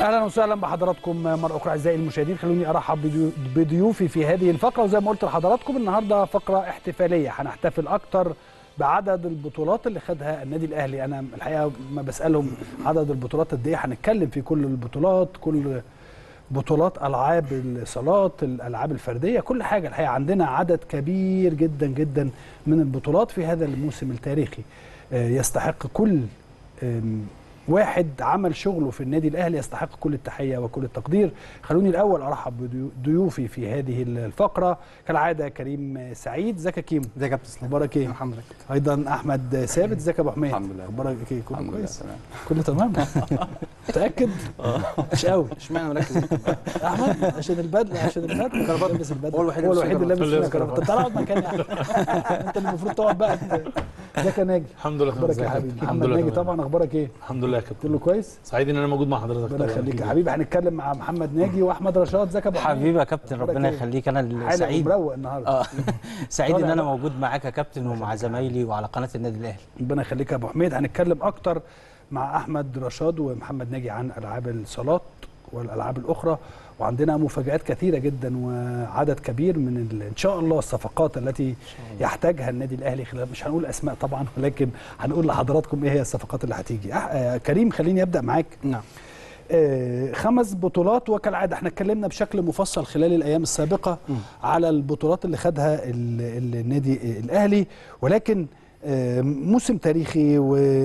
اهلا وسهلا بحضراتكم مره اخرى اعزائي المشاهدين خلوني ارحب بديو- بضيوفي في هذه الفقره وزي ما قلت لحضراتكم النهارده فقره احتفاليه هنحتفل اكتر بعدد البطولات اللي خدها النادي الاهلي انا الحقيقه ما بسالهم عدد البطولات قد ايه هنتكلم في كل البطولات كل بطولات العاب الصالات الالعاب الفرديه كل حاجه الحقيقه عندنا عدد كبير جدا جدا من البطولات في هذا الموسم التاريخي آه، يستحق كل آم، واحد عمل شغله في النادي الاهلي يستحق كل التحيه وكل التقدير خلوني الاول ارحب بضيوفي في هذه الفقره كالعاده كريم سعيد ازيك يا كيمو ازيك يا كابتن اسلام اخبارك ايه الحمد لله ايضا احمد ثابت ازيك يا ابو حميد الحمد لله. اخبارك ايه كله الحمد لله كويس تمام كله تمام متاكد مش قوي اشمعنى مركز احمد عشان البدله عشان البدله كرافات لابس البدله هو الوحيد هو اللي الوحيد اللي لابس لابس فيها كرافات طب تعالى اقعد مكاني يا أحمد. انت اللي المفروض تقعد بقى ازيك يا ناجي الحمد لله اخبارك يا حبيبي محمد ناجي طبعا اخبارك ايه الحمد لله يا كابتن كله كويس سعيد ان انا موجود مع حضرتك ربنا طبعاً. يخليك يا حبيبي هنتكلم مع محمد ناجي واحمد رشاد ازيك يا ابو حميد حبيبي يا كابتن أخبارك ربنا إيه؟ يخليك انا اللي حالق سعيد ومروق النهارده اه سعيد ان طالع انا بقى. موجود معاك يا كابتن ومع زمايلي وعلى قناه النادي الاهلي ربنا يخليك يا ابو حميد هنتكلم اكتر مع احمد رشاد ومحمد ناجي عن العاب الصالات والالعاب الاخرى وعندنا مفاجات كثيره جدا وعدد كبير من ال- ان شاء الله الصفقات التي يحتاجها النادي الاهلي خلال مش هنقول اسماء طبعا ولكن هنقول لحضراتكم ايه هي الصفقات اللي هتيجي أح- آه، كريم خليني ابدا معاك نعم آه، خمس بطولات وكالعاده احنا اتكلمنا بشكل مفصل خلال الايام السابقه على البطولات اللي خدها ال- ال- النادي الاهلي ولكن آه، موسم تاريخي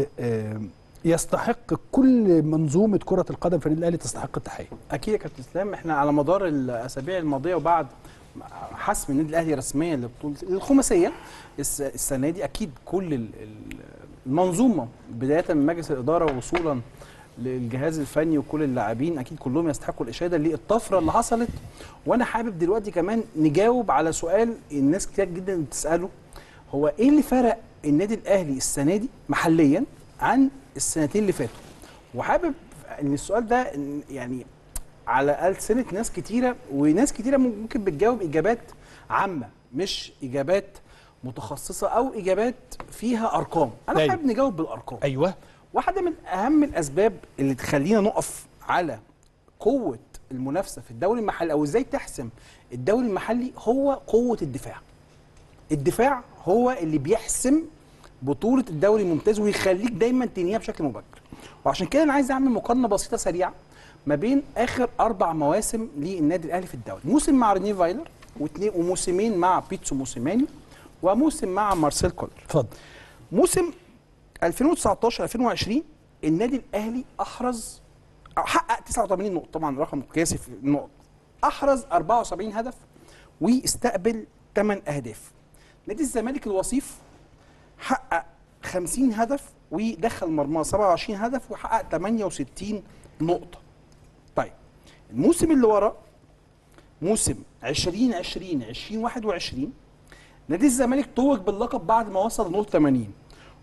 ويستحق كل منظومه كره القدم في النادي الاهلي تستحق التحيه اكيد يا كابتن اسلام احنا على مدار الاسابيع الماضيه وبعد حسم النادي الاهلي رسميا لبطوله الخماسيه الس- السنه دي اكيد كل ال- ال- المنظومه بدايه من مجلس الاداره وصولا للجهاز الفني وكل اللاعبين اكيد كلهم يستحقوا الاشاده للطفره اللي حصلت وانا حابب دلوقتي كمان نجاوب على سؤال الناس كتير جدا بتساله هو ايه اللي فرق النادي الاهلي السنه دي محليا عن السنتين اللي فاتوا وحابب ان السؤال ده إن يعني على ألسنة ناس كتيرة وناس كتيرة ممكن بتجاوب إجابات عامة مش إجابات متخصصة أو إجابات فيها أرقام أنا أيوة. حابب نجاوب بالأرقام ايوه واحدة من أهم الأسباب اللي تخلينا نقف على قوة المنافسة في الدوري المحلي أو إزاي تحسم الدوري المحلي هو قوة الدفاع الدفاع هو اللي بيحسم بطولة الدوري الممتاز ويخليك دايما تنهيها بشكل مبكر وعشان كده أنا عايز أعمل مقارنة بسيطة سريعة ما بين آخر أربع مواسم للنادي الأهلي في الدوري موسم مع ريني فايلر واثنين وموسمين مع بيتسو موسيماني وموسم مع مارسيل كولر اتفضل موسم 2019 2020 النادي الاهلي احرز أو حقق 89 نقطه طبعا رقم قياسي في النقط احرز 74 هدف واستقبل 8 اهداف نادي الزمالك الوصيف حقق 50 هدف ودخل مرمى 27 هدف وحقق 68 نقطه طيب الموسم اللي وراه موسم 2020 2021 نادي الزمالك توج باللقب بعد ما وصل لنقطه 80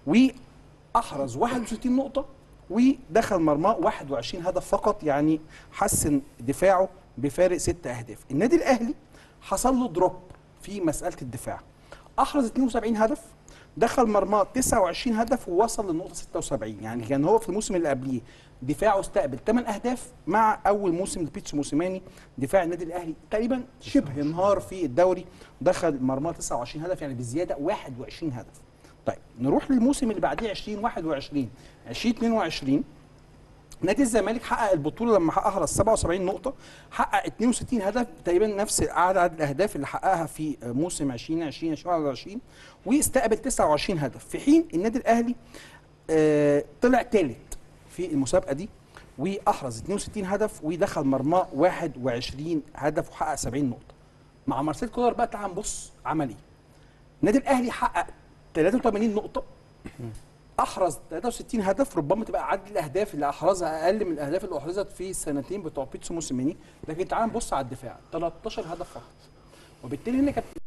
واحرز 61 نقطه ودخل مرماه 21 هدف فقط يعني حسن دفاعه بفارق 6 اهداف النادي الاهلي حصل له دروب في مساله الدفاع احرز 72 هدف دخل مرماه 29 هدف ووصل للنقطه 76 يعني كان هو في الموسم اللي قبليه دفاعه استقبل 8 اهداف مع اول موسم لبيتسو موسيماني دفاع النادي الاهلي تقريبا شبه انهار في الدوري دخل مرماه 29 هدف يعني بزياده 21 هدف طيب نروح للموسم اللي بعديه 2021 2022 نادي الزمالك حقق البطوله لما احرز 77 نقطه حقق 62 هدف تقريبا نفس عدد الاهداف اللي حققها في موسم 2020 2021 واستقبل 29 هدف في حين النادي الاهلي آه طلع ثالث في المسابقه دي واحرز 62 هدف ودخل مرماه 21 هدف وحقق 70 نقطه مع مارسيل كولر بقى تعال نبص عمل ايه النادي الاهلي حقق 83 نقطه احرز 63 هدف ربما تبقى عدد الاهداف اللي احرزها اقل من الاهداف اللي احرزت في السنتين بتوع بيتسو موسيماني لكن تعال نبص على الدفاع 13 هدف فقط وبالتالي هنا كابتن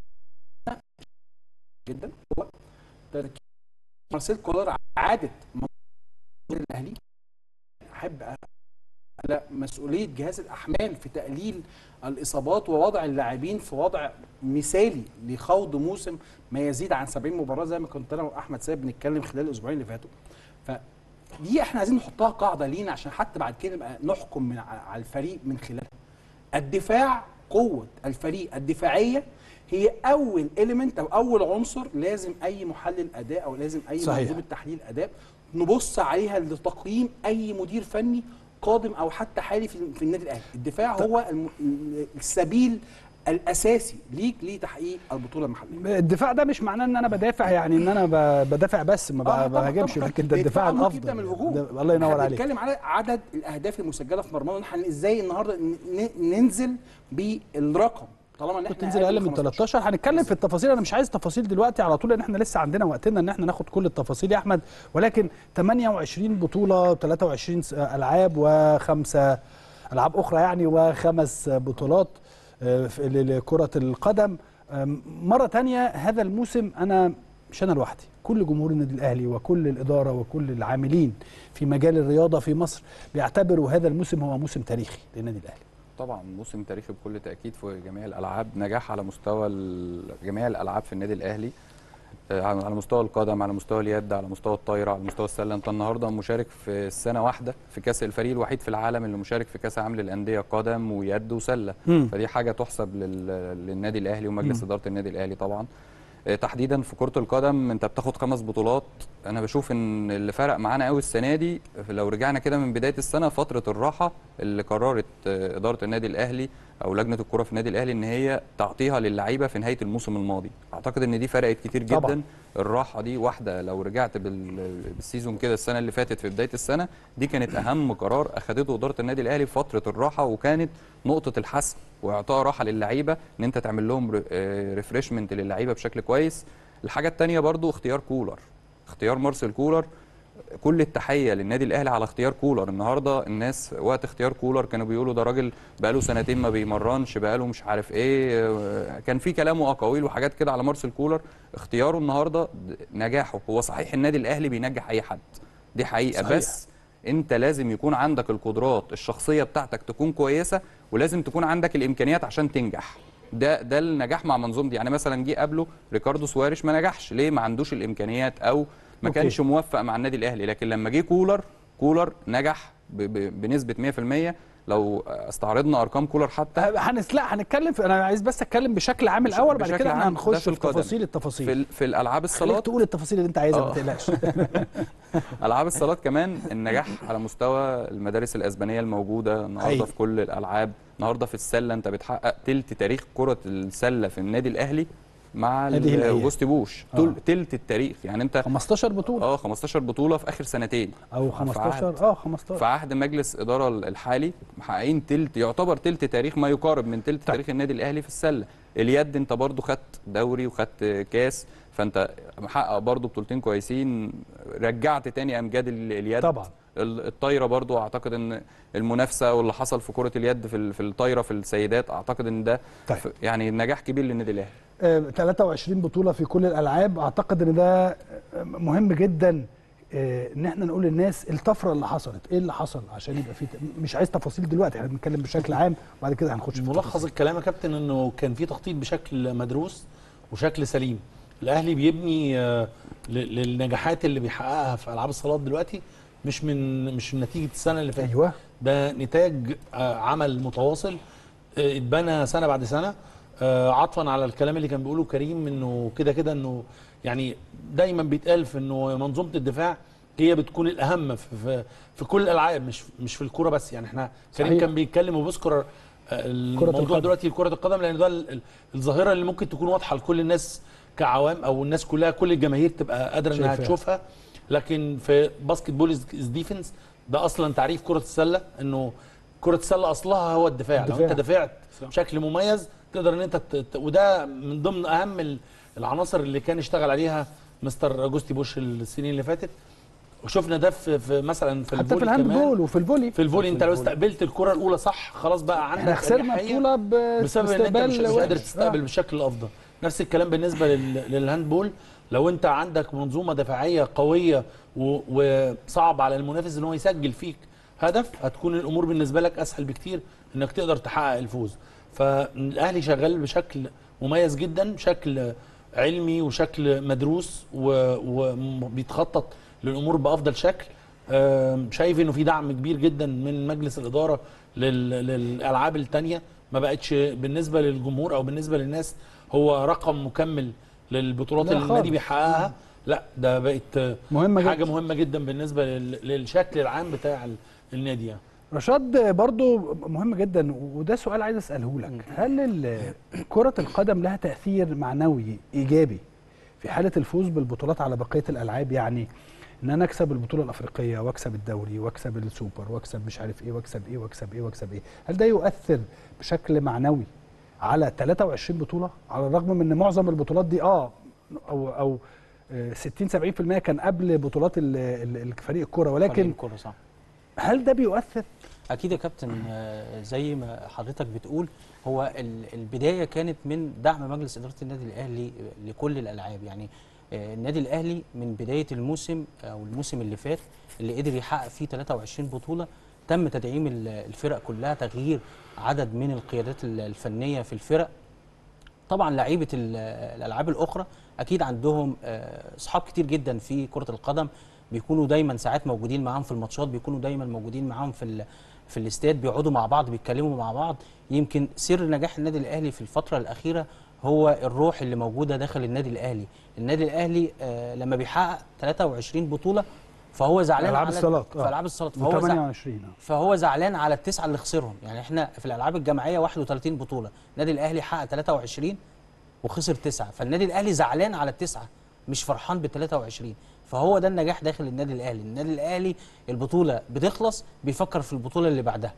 جدا هو تركيز مارسيل كولر عادت الاهلي احب على مسؤوليه جهاز الاحمال في تقليل الاصابات ووضع اللاعبين في وضع مثالي لخوض موسم ما يزيد عن 70 مباراه زي ما كنت انا واحمد سيد بنتكلم خلال الاسبوعين اللي فاتوا دي احنا عايزين نحطها قاعده لينا عشان حتى بعد كده نبقى نحكم من ع- على الفريق من خلالها الدفاع قوه الفريق الدفاعيه هي اول اليمنت او اول عنصر لازم اي محلل اداء او لازم اي صحيح. منظومه تحليل اداء نبص عليها لتقييم اي مدير فني قادم او حتى حالي في, في النادي الاهلي الدفاع هو الم- السبيل الاساسي ليك لتحقيق البطوله المحليه الدفاع ده مش معناه ان انا بدافع يعني ان انا ب- بدافع بس ما آه، ب- طبعاً، بهاجمش طبعاً. لكن ده الدفاع الدفاع ممكن يبدا الافضل من الهجوم ده- الله ينور احنا عليك بنتكلم على عدد الاهداف المسجله في مرمانا احنا ازاي النهارده ن- ن- ننزل بالرقم طالما ان كنت احنا تنزل اقل من 13 هنتكلم في التفاصيل انا مش عايز تفاصيل دلوقتي على طول لان احنا لسه عندنا وقتنا ان احنا ناخد كل التفاصيل يا احمد ولكن 28 بطوله 23 س- العاب وخمسه العاب اخرى يعني وخمس بطولات آه، في- ل- لكره القدم آم، مره تانية هذا الموسم انا مش انا لوحدي كل جمهور النادي الاهلي وكل الاداره وكل العاملين في مجال الرياضه في مصر بيعتبروا هذا الموسم هو موسم تاريخي للنادي الاهلي طبعا موسم تاريخي بكل تاكيد في جميع الالعاب نجاح على مستوى ال- جميع الالعاب في النادي الاهلي آه، على على مستوى القدم على مستوى اليد على مستوى الطايره على مستوى السله انت النهارده مشارك في السنه واحده في كاس الفريق الوحيد في العالم اللي مشارك في كاس عالم للانديه قدم ويد وسله مم. فدي حاجه تحسب لل- للنادي الاهلي ومجلس مم. اداره النادي الاهلي طبعا آه، تحديدا في كره القدم انت بتاخد خمس بطولات انا بشوف ان اللي فرق معانا قوي السنه دي لو رجعنا كده من بدايه السنه فتره الراحه اللي قررت آه، اداره النادي الاهلي او لجنه الكره في النادي الاهلي ان هي تعطيها للعيبه في نهايه الموسم الماضي اعتقد ان دي فرقت كتير جدا طبعاً. الراحه دي واحده لو رجعت بال- بالسيزون كده السنه اللي فاتت في بدايه السنه دي كانت اهم قرار اخذته اداره النادي الاهلي في فتره الراحه وكانت نقطه الحسم واعطاء راحه للعيبه ان انت تعمل لهم ريفريشمنت للعيبه بشكل كويس الحاجه الثانيه برضو اختيار كولر اختيار مارسيل كولر كل التحيه للنادي الاهلي على اختيار كولر النهارده الناس وقت اختيار كولر كانوا بيقولوا ده راجل بقاله سنتين ما بيمرنش بقاله مش عارف ايه آه، كان في كلام واقاويل وحاجات كده على مارسيل كولر اختياره النهارده د- نجاحه هو صحيح النادي الاهلي بينجح اي حد دي حقيقه صحيح. صحيح. بس انت لازم يكون عندك القدرات الشخصيه بتاعتك تكون كويسه ولازم تكون عندك الامكانيات عشان تنجح ده ده النجاح مع منظومه دي يعني مثلا جه قبله ريكاردو سواريش ما نجحش ليه ما عندوش الامكانيات او ما أوكي. كانش موفق مع النادي الاهلي لكن لما جه كولر كولر نجح ب ب بنسبه 100% لو استعرضنا ارقام كولر حتى هنس لا هنتكلم في انا عايز بس اتكلم بشكل عام بش- الاول بعد بشكل كده احنا عام ده هنخش في في القدم. تفاصيل في التفاصيل ال- في الالعاب خليك الصالات تقول التفاصيل اللي انت عايزها ما آه. تقلقش العاب الصالات كمان النجاح على مستوى المدارس الاسبانيه الموجوده النهارده حقيقي. في كل الالعاب النهارده في السله انت بتحقق تلت تاريخ كره السله في النادي الاهلي مع هذه ال- الأيام. اوجوستي بوش آه. تل- تلت التاريخ يعني انت 15 بطوله اه 15 بطوله في اخر سنتين او في 15 عهد- اه في 15 عهد مجلس اداره الحالي محققين تلت يعتبر تلت تاريخ ما يقارب من تلت طيب. تاريخ النادي الاهلي في السله اليد انت برضو خدت دوري وخدت كاس فانت محقق برضو بطولتين كويسين رجعت تاني امجاد ال- اليد طبعا ال- الطايره برضو اعتقد ان المنافسه واللي حصل في كره اليد في ال- في الطايره في السيدات اعتقد ان ده طيب. ف- يعني نجاح كبير للنادي الاهلي آه، 23 بطوله في كل الالعاب اعتقد ان ده آه، مهم جدا آه، ان احنا نقول للناس الطفره اللي حصلت ايه اللي حصل عشان يبقى في ت- مش عايز تفاصيل دلوقتي احنا بنتكلم بشكل عام وبعد كده هنخش في ملخص التفاصيل. الكلام يا كابتن انه كان في تخطيط بشكل مدروس وشكل سليم الاهلي بيبني آه، ل- للنجاحات اللي بيحققها في العاب الصالات دلوقتي مش من مش من نتيجه السنه اللي فاتت ايوه ده نتاج آه، عمل متواصل آه، اتبنى سنه بعد سنه آه، عطفا على الكلام اللي كان بيقوله كريم انه كده كده انه يعني دايما بيتقال في انه منظومه الدفاع هي بتكون الاهم في في, في كل الالعاب مش مش في الكوره بس يعني احنا كريم صحيح. كان بيتكلم وبيذكر آه، الموضوع القدم. دلوقتي كره القدم لان ده ال- ال- الظاهره اللي ممكن تكون واضحه لكل الناس كعوام او الناس كلها كل الجماهير تبقى قادره انها شايفاها. تشوفها لكن في باسكت بول از ديفنس ده اصلا تعريف كره السله انه كره السله اصلها هو الدفاع, الدفاع. لو انت دفعت بشكل مميز تقدر ان انت ت- ت- وده من ضمن اهم ال- العناصر اللي كان اشتغل عليها مستر اجوستي بوش السنين اللي فاتت وشفنا ده في, في مثلا في حتى في الفولي الهاند كمان. بول وفي الفولي في الفولي انت لو استقبلت الكره الاولى صح خلاص بقى عندك احنا خسرنا أريحية. بطوله ب- بسبب ان انت مش, مش باستقبال قادر وحش. تستقبل آه. بالشكل الافضل نفس الكلام بالنسبه لل- للهاندبول لو انت عندك منظومه دفاعيه قويه و- وصعب على المنافس ان هو يسجل فيك هدف هتكون الامور بالنسبه لك اسهل بكتير انك تقدر تحقق الفوز فالاهلي شغال بشكل مميز جدا بشكل علمي وشكل مدروس و- وبيتخطط للامور بافضل شكل آم، شايف انه في دعم كبير جدا من مجلس الاداره لل- للالعاب التانية ما بقتش بالنسبه للجمهور او بالنسبه للناس هو رقم مكمل للبطولات لا اللي النادي خالص. بيحققها لا ده بقت مهمه حاجه جدا مهمه جدا بالنسبه لل- للشكل العام بتاع ال- النادي يعني رشاد برضو مهم جدا وده سؤال عايز اساله لك هل ال- كره القدم لها تاثير معنوي ايجابي في حاله الفوز بالبطولات على بقيه الالعاب يعني ان انا اكسب البطوله الافريقيه واكسب الدوري واكسب السوبر واكسب مش عارف ايه واكسب ايه واكسب ايه واكسب ايه هل ده يؤثر بشكل معنوي على 23 بطوله على الرغم من ان معظم البطولات دي اه او او آه، 60 70% كان قبل بطولات ال- ال- الفريق الكوره فريق ولكن الكرة صح هل ده بيؤثر اكيد يا كابتن آه، زي ما حضرتك بتقول هو ال- البدايه كانت من دعم مجلس اداره النادي الاهلي لكل الالعاب يعني آه، النادي الاهلي من بدايه الموسم او الموسم اللي فات اللي قدر يحقق فيه 23 بطوله تم تدعيم ال- الفرق كلها تغيير عدد من القيادات ال- الفنيه في الفرق طبعا لعيبه ال- الالعاب الاخرى اكيد عندهم آه، اصحاب كتير جدا في كره القدم بيكونوا دايما ساعات موجودين معاهم في الماتشات بيكونوا دايما موجودين معاهم في ال- في الاستاد بيقعدوا مع بعض بيتكلموا مع بعض يمكن سر نجاح النادي الاهلي في الفتره الاخيره هو الروح اللي موجوده داخل النادي الاهلي النادي الاهلي آه، لما بيحقق 23 بطوله فهو زعلان ألعاب على الصالات، آه. في العاب الصالات فهو زع- 28 فهو زعلان على التسعه اللي خسرهم يعني احنا في الالعاب الجماعيه 31 بطوله النادي الاهلي حقق 23 وخسر تسعه فالنادي الاهلي زعلان على التسعه مش فرحان بال 23 فهو ده النجاح داخل النادي الاهلي النادي الاهلي البطوله بتخلص بيفكر في البطوله اللي بعدها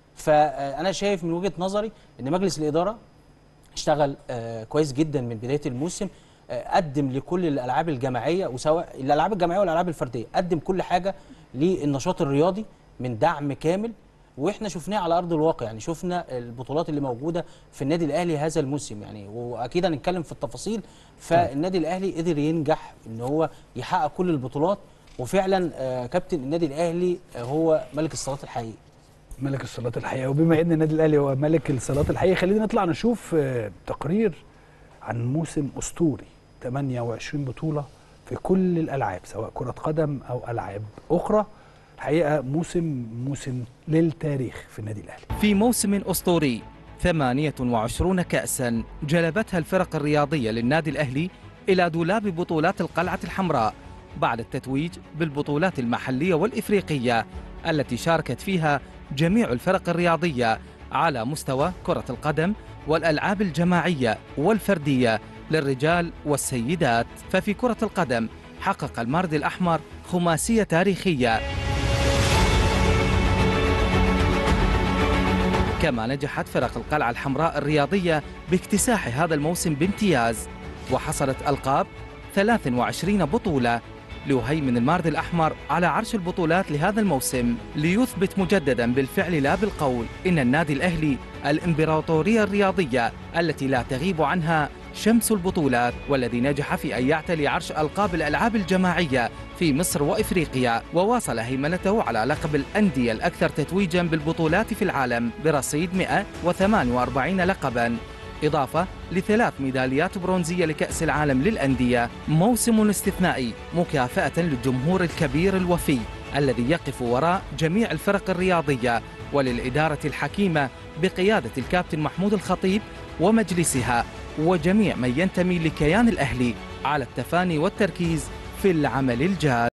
فانا شايف من وجهه نظري ان مجلس الاداره اشتغل آه، كويس جدا من بدايه الموسم آه، قدم لكل الالعاب الجماعيه وسواء الالعاب الجماعيه والالعاب الفرديه قدم كل حاجه للنشاط الرياضي من دعم كامل واحنا شفناه على ارض الواقع يعني شفنا البطولات اللي موجوده في النادي الاهلي هذا الموسم يعني واكيد هنتكلم في التفاصيل فالنادي الاهلي قدر ينجح ان هو يحقق كل البطولات وفعلا آه، كابتن النادي الاهلي آه، هو ملك الصالات الحقيقي ملك الصالات الحقيقيه وبما ان النادي الاهلي هو ملك الصالات الحقيقيه خلينا نطلع نشوف آه، تقرير عن موسم اسطوري 28 بطوله في كل الالعاب سواء كره قدم او العاب اخرى الحقيقه موسم موسم للتاريخ في النادي الاهلي في موسم أسطوري 28 كأسا جلبتها الفرق الرياضية للنادي الأهلي إلى دولاب بطولات القلعة الحمراء بعد التتويج بالبطولات المحلية والإفريقية التي شاركت فيها جميع الفرق الرياضية على مستوى كرة القدم والألعاب الجماعية والفردية للرجال والسيدات ففي كرة القدم حقق المارد الأحمر خماسية تاريخية كما نجحت فرق القلعة الحمراء الرياضية باكتساح هذا الموسم بامتياز وحصلت ألقاب 23 بطولة ليهيمن المارد الأحمر على عرش البطولات لهذا الموسم ليثبت مجددا بالفعل لا بالقول إن النادي الأهلي الإمبراطورية الرياضية التي لا تغيب عنها شمس البطولات والذي نجح في أن يعتلي عرش ألقاب الألعاب الجماعية في مصر وإفريقيا وواصل هيمنته على لقب الأندية الأكثر تتويجا بالبطولات في العالم برصيد 148 لقبا إضافة لثلاث ميداليات برونزية لكأس العالم للأندية موسم استثنائي مكافأة للجمهور الكبير الوفي الذي يقف وراء جميع الفرق الرياضية وللإدارة الحكيمة بقيادة الكابتن محمود الخطيب ومجلسها وجميع من ينتمي لكيان الأهلي على التفاني والتركيز في العمل الجاد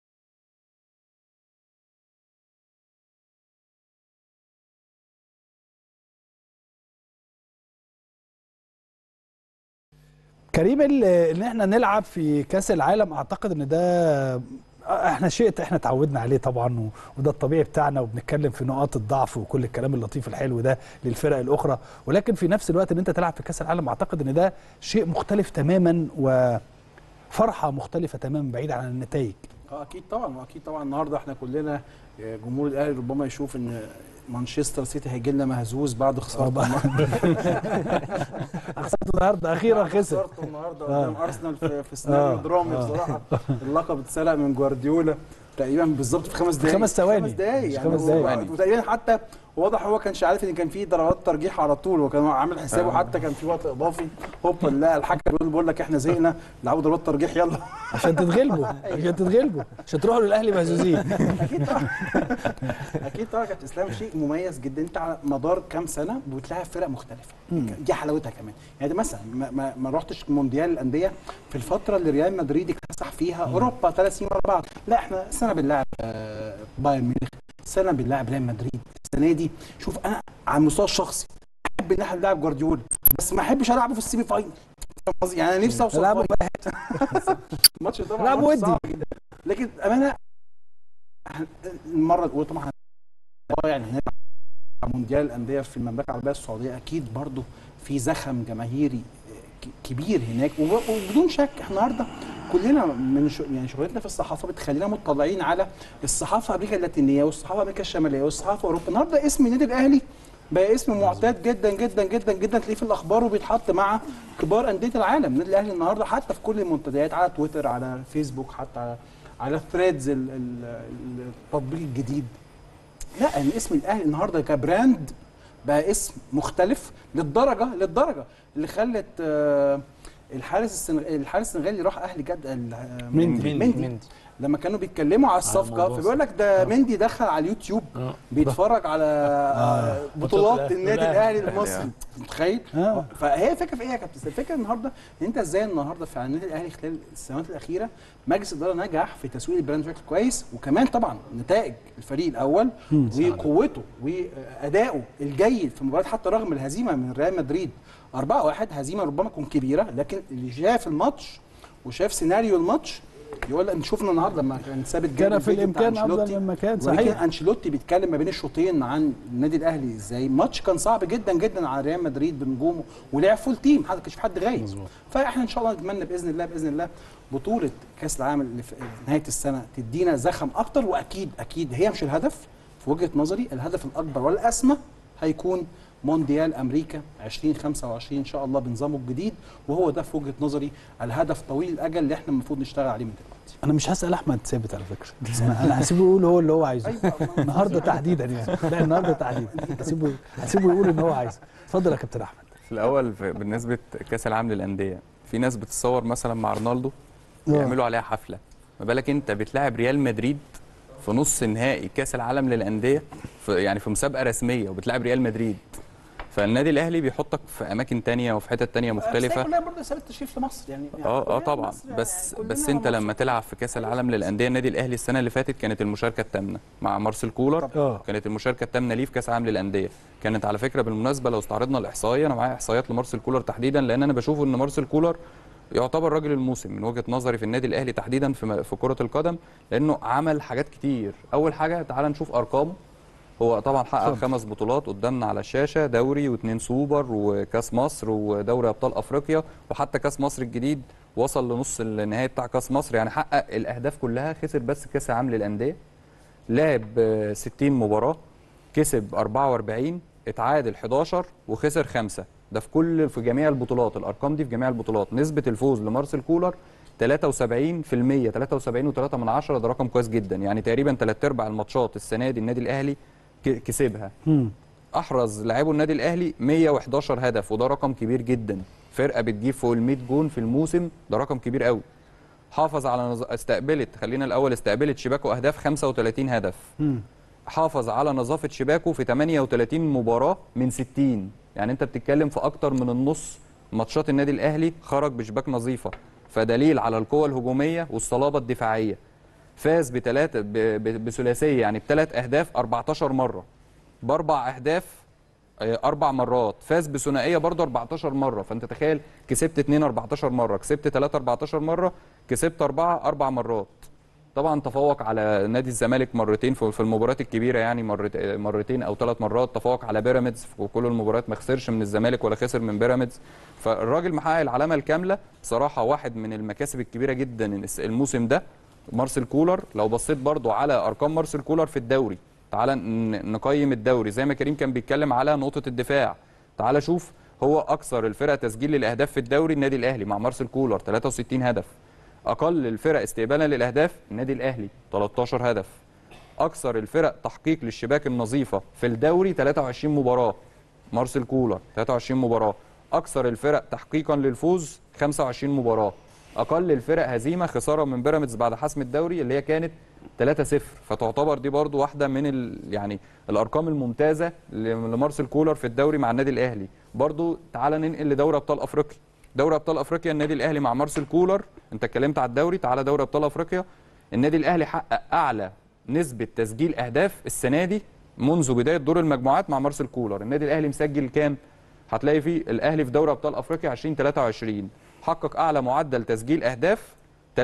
كريم ال- ان احنا نلعب في كاس العالم اعتقد ان ده احنا شيء احنا اتعودنا عليه طبعا و- وده الطبيعي بتاعنا وبنتكلم في نقاط الضعف وكل الكلام اللطيف الحلو ده للفرق الاخرى ولكن في نفس الوقت ان انت تلعب في كاس العالم اعتقد ان ده شيء مختلف تماما وفرحه مختلفه تماما بعيد عن النتائج اه اكيد طبعا واكيد طبعا النهارده احنا كلنا آه، جمهور الاهلي ربما يشوف ان مانشستر سيتي هيجي لنا مهزوز بعد خسارته النهارده خسرت النهارده اخيرا خسر خسارته النهارده آه. قدام ارسنال في, في سيناريو آه، درامي آه. بصراحه اللقب اتسرق من جوارديولا تقريبا بالظبط في خمس دقائق خمس ثواني. خمس دقائق مش يعني خمس هو- دقايق. وتقريبا حتى واضح هو كانش عارف ان كان في ضربات ترجيح على طول وكان عامل حسابه حتى كان في وقت اضافي هوبا لا الحكم بيقول بقول لك احنا زهقنا لعبوا ضربات ترجيح يلا عشان تتغلبوا عشان تتغلبوا عشان تروحوا للاهلي مهزوزين اكيد طبعا اكيد طبعا كابتن اسلام شيء مميز جدا انت على مدار كام سنه بتلاعب فرق مختلفه دي حلاوتها كمان يعني مثلا ما, ما, ما رحتش مونديال الانديه في الفتره اللي ريال مدريد اكتسح فيها اوروبا ثلاث سنين ورا بعض لا احنا سنه بنلعب آه، بايرن ميونخ سنه بنلعب ريال مدريد السنه دي شوف انا على المستوى الشخصي احب ان احنا نلعب جوارديولا بس ما احبش العبه في السيمي فاينل فاهم قصدي؟ يعني انا نفسي اوصل العبوا فاينل. الماتش طبعا لعبوا ماتش ودي. صعب جدا لكن امانه هن- المره الاولى طبعا آه يعني هناك مونديال الانديه في المملكه العربيه السعوديه اكيد برضو في زخم جماهيري ك- كبير هناك وب- وبدون شك احنا النهارده كلنا من شو يعني شغلتنا في الصحافه بتخلينا مطلعين على الصحافه في امريكا اللاتينيه والصحافه في امريكا الشماليه والصحافه في اوروبا النهارده اسم النادي الاهلي بقى اسم معتاد جدا جدا جدا جدا تلاقيه في الاخبار وبيتحط مع كبار انديه العالم النادي الاهلي النهارده حتى في كل المنتديات على تويتر على فيسبوك حتى على على ثريدز التطبيق الجديد لا ان اسم الاهلي النهارده كبراند بقى اسم مختلف للدرجه للدرجه اللي خلت آه، الحارس السنغ... الحارس السنغالي راح اهلي جد ال- آه، مندي. مندي مندي. لما كانوا بيتكلموا على الصفقه الموضوع فبيقول لك ده مندي دخل على اليوتيوب آه. بيتفرج على آه. بطولات بطولات النادي الأهلي. الاهلي المصري متخيل آه. فهي الفكره في ايه يا كابتن الفكره النهارده ان انت ازاي النهارده في النادي الاهلي خلال السنوات الاخيره مجلس الاداره نجح في تسويق البراند بشكل كويس وكمان طبعا نتائج الفريق الاول وقوته وادائه الجيد في مباراه حتى رغم الهزيمه من ريال مدريد 4-1 هزيمه ربما تكون كبيره لكن اللي شاف الماتش وشاف سيناريو الماتش يقول لك شفنا النهارده لما كان ثابت كان جايب في الفيديو بتاع الامكان افضل أنشيلوتي. مما كان ولكن صحيح انشيلوتي بيتكلم ما بين الشوطين عن النادي الاهلي ازاي ماتش كان صعب جدا جدا على ريال مدريد بنجومه ولعب فول تيم حد كانش في حد غايب فاحنا ان شاء الله نتمنى باذن الله باذن الله بطوله كاس العالم اللي في نهايه السنه تدينا زخم اكتر واكيد اكيد هي مش الهدف في وجهه نظري الهدف الاكبر والاسمى هيكون مونديال امريكا 2025 ان شاء الله بنظامه الجديد وهو ده في وجهه نظري الهدف طويل الاجل اللي احنا المفروض نشتغل عليه من دلوقتي انا مش هسال احمد ثابت على فكره انا أنا هسيبه يقول هو اللي هو عايزه أيوة. النهارده تحديدا يعني لا النهارده تحديدا هسيبه هسيبه يقول ان هو عايزه اتفضل يا كابتن احمد في الاول في- بالنسبه كاس العالم للانديه في ناس بتتصور مثلا مع رونالدو آه. يعملوا عليها حفله ما بالك انت بتلاعب ريال مدريد في نص نهائي كاس العالم للانديه في يعني في مسابقه رسميه وبتلاعب ريال مدريد فالنادي الاهلي بيحطك في اماكن تانية وفي حتت تانية مختلفه كلها برضه سابت التشريف لمصر يعني اه اه كلنا طبعا مصر يعني بس كلنا بس انت لما مبسوطين. تلعب في كاس العالم للانديه النادي الاهلي السنه اللي فاتت كانت المشاركه الثامنه مع مارسيل كولر اه كانت المشاركه الثامنه ليه في كاس العالم للانديه كانت على فكره بالمناسبه لو استعرضنا الاحصائيه انا معايا احصائيات لمارسيل كولر تحديدا لان انا بشوف ان مارسيل كولر يعتبر راجل الموسم من وجهه نظري في النادي الاهلي تحديدا في م- في كره القدم لانه عمل حاجات كتير اول حاجه تعال نشوف ارقامه هو طبعا حقق اتفضل. خمس بطولات قدامنا على الشاشه دوري واثنين سوبر وكاس مصر ودوري ابطال افريقيا وحتى كاس مصر الجديد وصل لنص النهائي بتاع كاس مصر يعني حقق الاهداف كلها خسر بس كاس العالم للانديه لعب آه، 60 مباراه كسب 44 اتعادل 11 وخسر خمسة ده في كل في جميع البطولات الارقام دي في جميع البطولات نسبه الفوز لمارسيل كولر 73% 73 و3 من عشرة ده رقم كويس جدا يعني تقريبا ثلاث ارباع الماتشات السنه دي النادي الاهلي ك- كسبها مم. احرز لاعبو النادي الاهلي 111 هدف وده رقم كبير جدا فرقه بتجيب فوق ال 100 جون في الموسم ده رقم كبير قوي حافظ على نظ... استقبلت خلينا الاول استقبلت شباكه اهداف 35 هدف مم. حافظ على نظافه شباكه في 38 مباراه من 60 يعني انت بتتكلم في اكتر من النص ماتشات النادي الاهلي خرج بشباك نظيفه فدليل على القوه الهجوميه والصلابه الدفاعيه فاز بثلاثه ب... ب... بثلاثيه يعني بثلاث اهداف 14 مره باربع اهداف آه، اربع مرات فاز بثنائيه برضه 14 مره فانت تخيل كسبت 2 14 مره كسبت 3 14 مره كسبت 4 اربع مرات طبعا تفوق على نادي الزمالك مرتين في في المباريات الكبيره يعني مرت- مرتين او ثلاث مرات تفوق على بيراميدز في كل المباريات ما خسرش من الزمالك ولا خسر من بيراميدز فالراجل محقق العلامه الكامله بصراحه واحد من المكاسب الكبيره جدا الموسم ده مارسيل كولر لو بصيت برضو على ارقام مارسيل كولر في الدوري تعال ن- نقيم الدوري زي ما كريم كان بيتكلم على نقطه الدفاع تعال شوف هو اكثر الفرق تسجيل للاهداف في الدوري النادي الاهلي مع مارسيل كولر 63 هدف اقل الفرق استقبالا للاهداف النادي الاهلي 13 هدف اكثر الفرق تحقيق للشباك النظيفه في الدوري 23 مباراه مارسيل كولر 23 مباراه اكثر الفرق تحقيقا للفوز 25 مباراه اقل الفرق هزيمه خساره من بيراميدز بعد حسم الدوري اللي هي كانت 3-0 فتعتبر دي برضو واحده من ال يعني الارقام الممتازه ل- لمارسيل كولر في الدوري مع النادي الاهلي برضو تعال ننقل لدوري ابطال افريقيا دوري ابطال افريقيا النادي الاهلي مع مارسيل كولر انت اتكلمت على الدوري تعالى دوري ابطال افريقيا النادي الاهلي حقق اعلى نسبه تسجيل اهداف السنه دي منذ بدايه دور المجموعات مع مارسيل كولر النادي الاهلي مسجل كام هتلاقي فيه الاهلي في دوري ابطال افريقيا 2023 حقق اعلى معدل تسجيل اهداف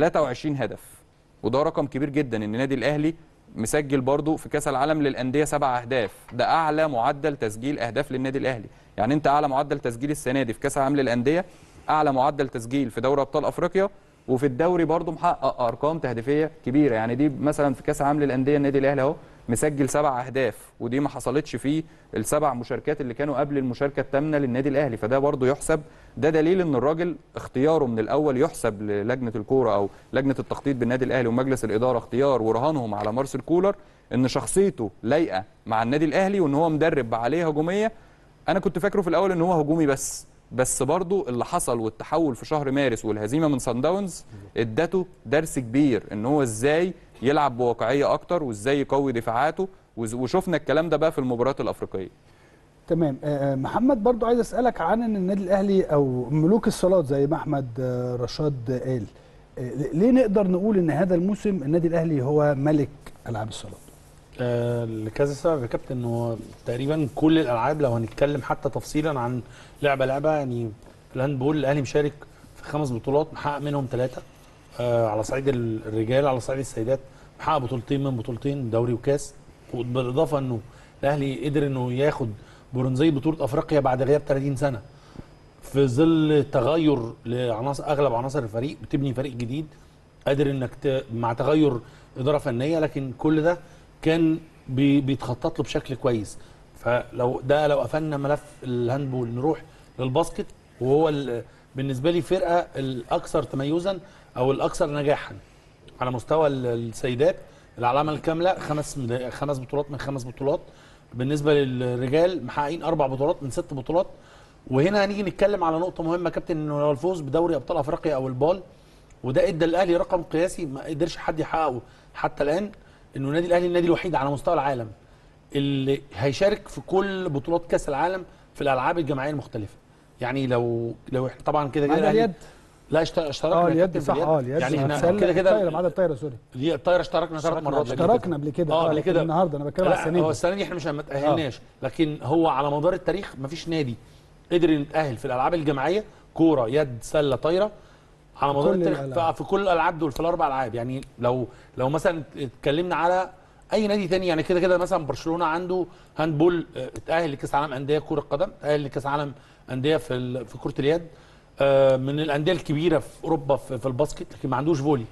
23 هدف وده رقم كبير جدا ان النادي الاهلي مسجل برضه في كاس العالم للانديه سبع اهداف ده اعلى معدل تسجيل اهداف للنادي الاهلي يعني انت اعلى معدل تسجيل السنه دي في كاس العالم للانديه اعلى معدل تسجيل في دوري ابطال افريقيا وفي الدوري برضه محقق ارقام تهديفيه كبيره يعني دي مثلا في كاس العالم للانديه النادي الاهلي اهو مسجل سبع اهداف ودي ما حصلتش في السبع مشاركات اللي كانوا قبل المشاركه الثامنه للنادي الاهلي فده برضه يحسب ده دليل ان الراجل اختياره من الاول يحسب للجنه الكوره او لجنه التخطيط بالنادي الاهلي ومجلس الاداره اختيار ورهانهم على مارسيل كولر ان شخصيته لايقه مع النادي الاهلي وان هو مدرب عليه هجوميه انا كنت فاكره في الاول ان هو هجومي بس بس برضو اللي حصل والتحول في شهر مارس والهزيمه من سان داونز ادته درس كبير ان هو ازاي يلعب بواقعيه اكتر وازاي يقوي دفاعاته وز- وشفنا الكلام ده بقى في المباريات الافريقيه تمام آه، آه، محمد برضو عايز اسالك عن ان النادي الاهلي او ملوك الصالات زي ما احمد آه، رشاد قال آه، ليه نقدر نقول ان هذا الموسم النادي الاهلي هو ملك العاب الصالات آه، لكذا سبب يا كابتن انه تقريبا كل الالعاب لو هنتكلم حتى تفصيلا عن لعبه لعبه يعني في الهاندبول الاهلي مشارك في خمس بطولات محقق منهم ثلاثه آه على صعيد ال- الرجال على صعيد السيدات محقق بطولتين من بطولتين دوري وكاس بالاضافه انه الاهلي قدر انه ياخد برونزيه بطوله افريقيا بعد غياب 30 سنه في ظل تغير لعناصر اغلب عناصر الفريق بتبني فريق جديد قادر انك ت... مع تغير اداره فنيه لكن كل ده كان بي... بيتخطط له بشكل كويس فلو ده لو قفلنا ملف الهاندبول نروح للباسكت وهو ال... بالنسبه لي فرقه الاكثر تميزا او الاكثر نجاحا على مستوى ال- السيدات العلامه الكامله خمس مد- خمس بطولات من خمس بطولات بالنسبه للرجال محققين اربع بطولات من ست بطولات وهنا هنيجي نتكلم على نقطه مهمه كابتن انه لو الفوز بدوري ابطال افريقيا او البال وده ادى الاهلي رقم قياسي ما قدرش حد يحققه حتى الان انه النادي الاهلي النادي الوحيد على مستوى العالم اللي هيشارك في كل بطولات كاس العالم في الالعاب الجماعيه المختلفه يعني لو لو احنا طبعا كده كده معنا الأهلي- اليد لا اشت- اشتركنا اه يا اليد كابتن صح باليد. اه اليد يعني احنا السلة، كده الطايره ما كده عدا الطايره سوري دي الطايره اشتركنا ثلاث اشتركنا مرات قبل قبل اشتركنا قبل كده اه قبل لكن كده النهارده انا بتكلم على لا السنه هو دي السنه دي احنا مش ما تاهلناش لكن هو على مدار التاريخ ما فيش نادي قدر يتاهل في الالعاب الجماعيه كوره يد سله طايره على مدار كل التاريخ الألعاب. في كل الالعاب دول في الاربع العاب يعني لو لو مثلا اتكلمنا على اي نادي تاني يعني كده كده مثلا برشلونه عنده هاندبول اه، اتاهل لكاس عالم انديه كره قدم اتاهل لكاس عالم انديه في ال- في كره اليد اه، من الانديه الكبيره في اوروبا في, في الباسكت لكن ما عندوش فولي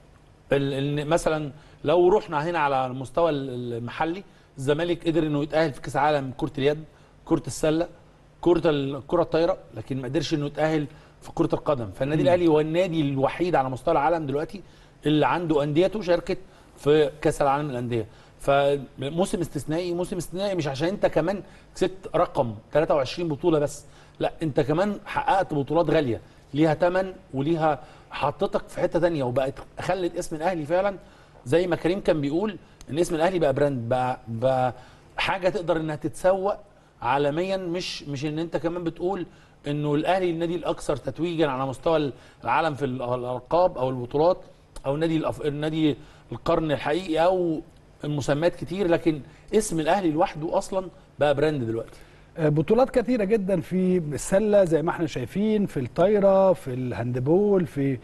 ال- ال- مثلا لو رحنا هنا على المستوى ال- المحلي الزمالك قدر انه يتاهل في كاس عالم كره اليد كره السله كره ال- الكره الطايره لكن ما قدرش انه يتاهل في كره القدم فالنادي الاهلي هو النادي الوحيد على مستوى العالم دلوقتي اللي عنده انديته شاركت في كاس العالم للانديه فموسم استثنائي موسم استثنائي مش عشان انت كمان كسبت رقم 23 بطوله بس لا انت كمان حققت بطولات غاليه ليها ثمن وليها حطتك في حته تانية وبقت خلت اسم الاهلي فعلا زي ما كريم كان بيقول ان اسم الاهلي بقى براند بقى, بقى حاجه تقدر انها تتسوق عالميا مش مش ان انت كمان بتقول انه الاهلي النادي الاكثر تتويجا على مستوى العالم في الالقاب او البطولات او نادي الأف... النادي القرن الحقيقي او المسميات كتير لكن اسم الاهلي لوحده اصلا بقى براند دلوقتي آه، بطولات كثيره جدا في السله زي ما احنا شايفين في الطايره في الهاندبول في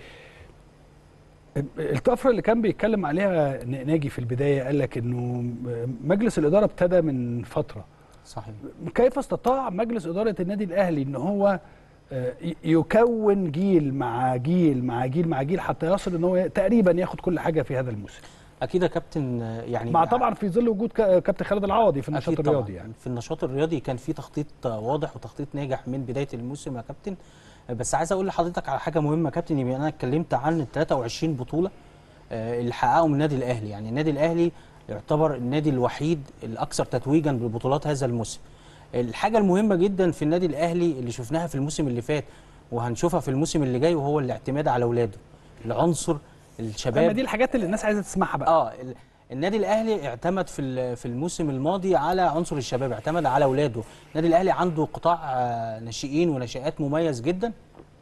الطفره اللي كان بيتكلم عليها ن- ناجي في البدايه قال لك انه مجلس الاداره ابتدى من فتره صحيح كيف استطاع مجلس اداره النادي الاهلي ان هو آه، ي- يكون جيل مع جيل مع جيل مع جيل حتى يصل ان هو تقريبا ياخد كل حاجه في هذا الموسم اكيد يا كابتن آه، يعني مع طبعا في ظل وجود كا- كابتن خالد العوضي في النشاط أكيد الرياضي طبعاً. يعني في النشاط الرياضي كان في تخطيط آه، واضح وتخطيط ناجح من بدايه الموسم يا كابتن آه، بس عايز اقول لحضرتك على حاجه مهمه يا كابتن يبقى انا اتكلمت عن ال 23 بطوله آه، اللي حققهم النادي الاهلي يعني النادي الاهلي يعتبر النادي الوحيد الاكثر تتويجا بالبطولات هذا الموسم الحاجه المهمه جدا في النادي الاهلي اللي شفناها في الموسم اللي فات وهنشوفها في الموسم اللي جاي وهو الاعتماد على اولاده العنصر الشباب اما دي الحاجات اللي الناس عايزه تسمعها بقى اه ال- النادي الاهلي اعتمد في ال- في الموسم الماضي على عنصر الشباب اعتمد على اولاده النادي الاهلي عنده قطاع آه، ناشئين وناشئات مميز جدا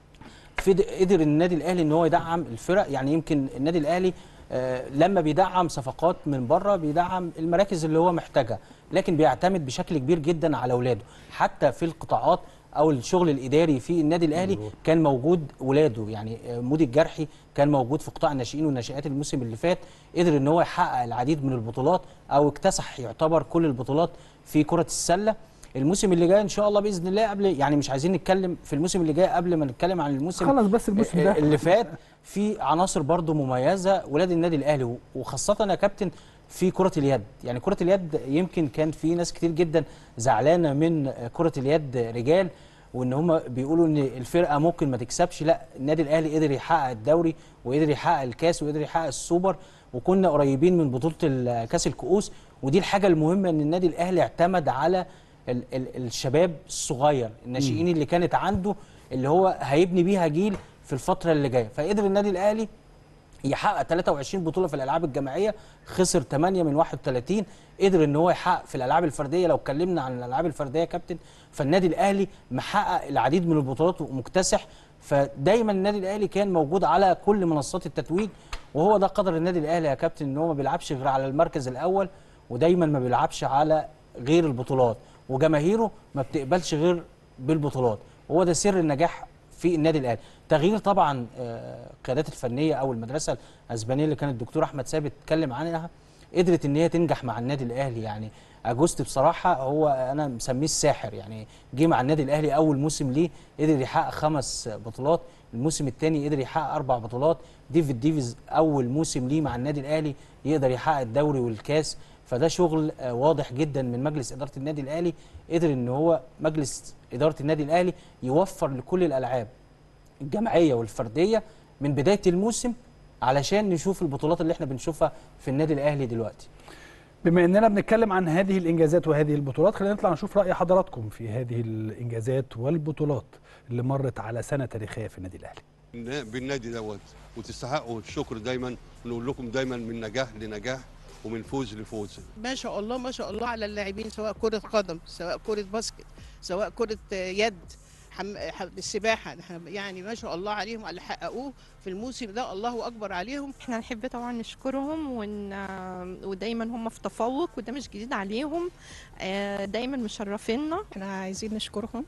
فد- قدر النادي الاهلي ان هو يدعم الفرق يعني يمكن النادي الاهلي آه، لما بيدعم صفقات من بره بيدعم المراكز اللي هو محتاجها لكن بيعتمد بشكل كبير جدا على اولاده حتى في القطاعات او الشغل الاداري في النادي الاهلي كان موجود ولاده يعني آه، مودي الجرحي كان موجود في قطاع الناشئين والناشئات الموسم اللي فات قدر ان هو يحقق العديد من البطولات او اكتسح يعتبر كل البطولات في كره السله الموسم اللي جاي ان شاء الله باذن الله قبل يعني مش عايزين نتكلم في الموسم اللي جاي قبل ما نتكلم عن الموسم خلص بس الموسم ده. اللي فات في عناصر برضو مميزه ولاد النادي الاهلي وخاصه يا كابتن في كره اليد يعني كره اليد يمكن كان في ناس كتير جدا زعلانه من كره اليد رجال وان هم بيقولوا ان الفرقه ممكن ما تكسبش لا النادي الاهلي قدر يحقق الدوري وقدر يحقق الكاس وقدر يحقق السوبر وكنا قريبين من بطوله ال- كاس الكؤوس ودي الحاجه المهمه ان النادي الاهلي اعتمد على ال ال الشباب الصغير الناشئين اللي كانت عنده اللي هو هيبني بيها جيل في الفتره اللي جايه فقدر النادي الاهلي يحقق 23 بطوله في الالعاب الجماعيه خسر 8 من 31 قدر ان هو يحقق في الالعاب الفرديه لو اتكلمنا عن الالعاب الفرديه يا كابتن فالنادي الاهلي محقق العديد من البطولات ومكتسح فدايما النادي الاهلي كان موجود على كل منصات التتويج وهو ده قدر النادي الاهلي يا كابتن ان هو ما بيلعبش غير على المركز الاول ودايما ما بيلعبش على غير البطولات وجماهيره ما بتقبلش غير بالبطولات وهو ده سر النجاح في النادي الاهلي تغيير طبعا آه، القيادات الفنيه او المدرسه الاسبانيه اللي كان الدكتور احمد ثابت اتكلم عنها قدرت ان هي تنجح مع النادي الاهلي يعني اجوست بصراحه هو انا مسميه الساحر يعني جه مع النادي الاهلي اول موسم ليه قدر يحقق خمس بطولات الموسم الثاني قدر يحقق اربع بطولات ديفيد ديفيز اول موسم ليه مع النادي الاهلي يقدر يحقق الدوري والكاس فده شغل آه، واضح جدا من مجلس اداره النادي الاهلي قدر ان هو مجلس اداره النادي الاهلي يوفر لكل الالعاب الجماعيه والفرديه من بدايه الموسم علشان نشوف البطولات اللي احنا بنشوفها في النادي الاهلي دلوقتي بما اننا بنتكلم عن هذه الانجازات وهذه البطولات خلينا نطلع نشوف راي حضراتكم في هذه الانجازات والبطولات اللي مرت على سنه تاريخيه في النادي الاهلي بالنادي دوت وتستحقوا الشكر دايما ونقول لكم دايما من نجاح لنجاح ومن فوز لفوز ما شاء الله ما شاء الله على اللاعبين سواء كرة قدم سواء كرة باسكت سواء كرة يد حم... حم- السباحة نحن يعني ما شاء الله عليهم على اللي حققوه في الموسم ده الله أكبر عليهم احنا نحب طبعا نشكرهم ون... ودايما هم في تفوق وده مش جديد عليهم آه، دايما مشرفينا احنا عايزين نشكرهم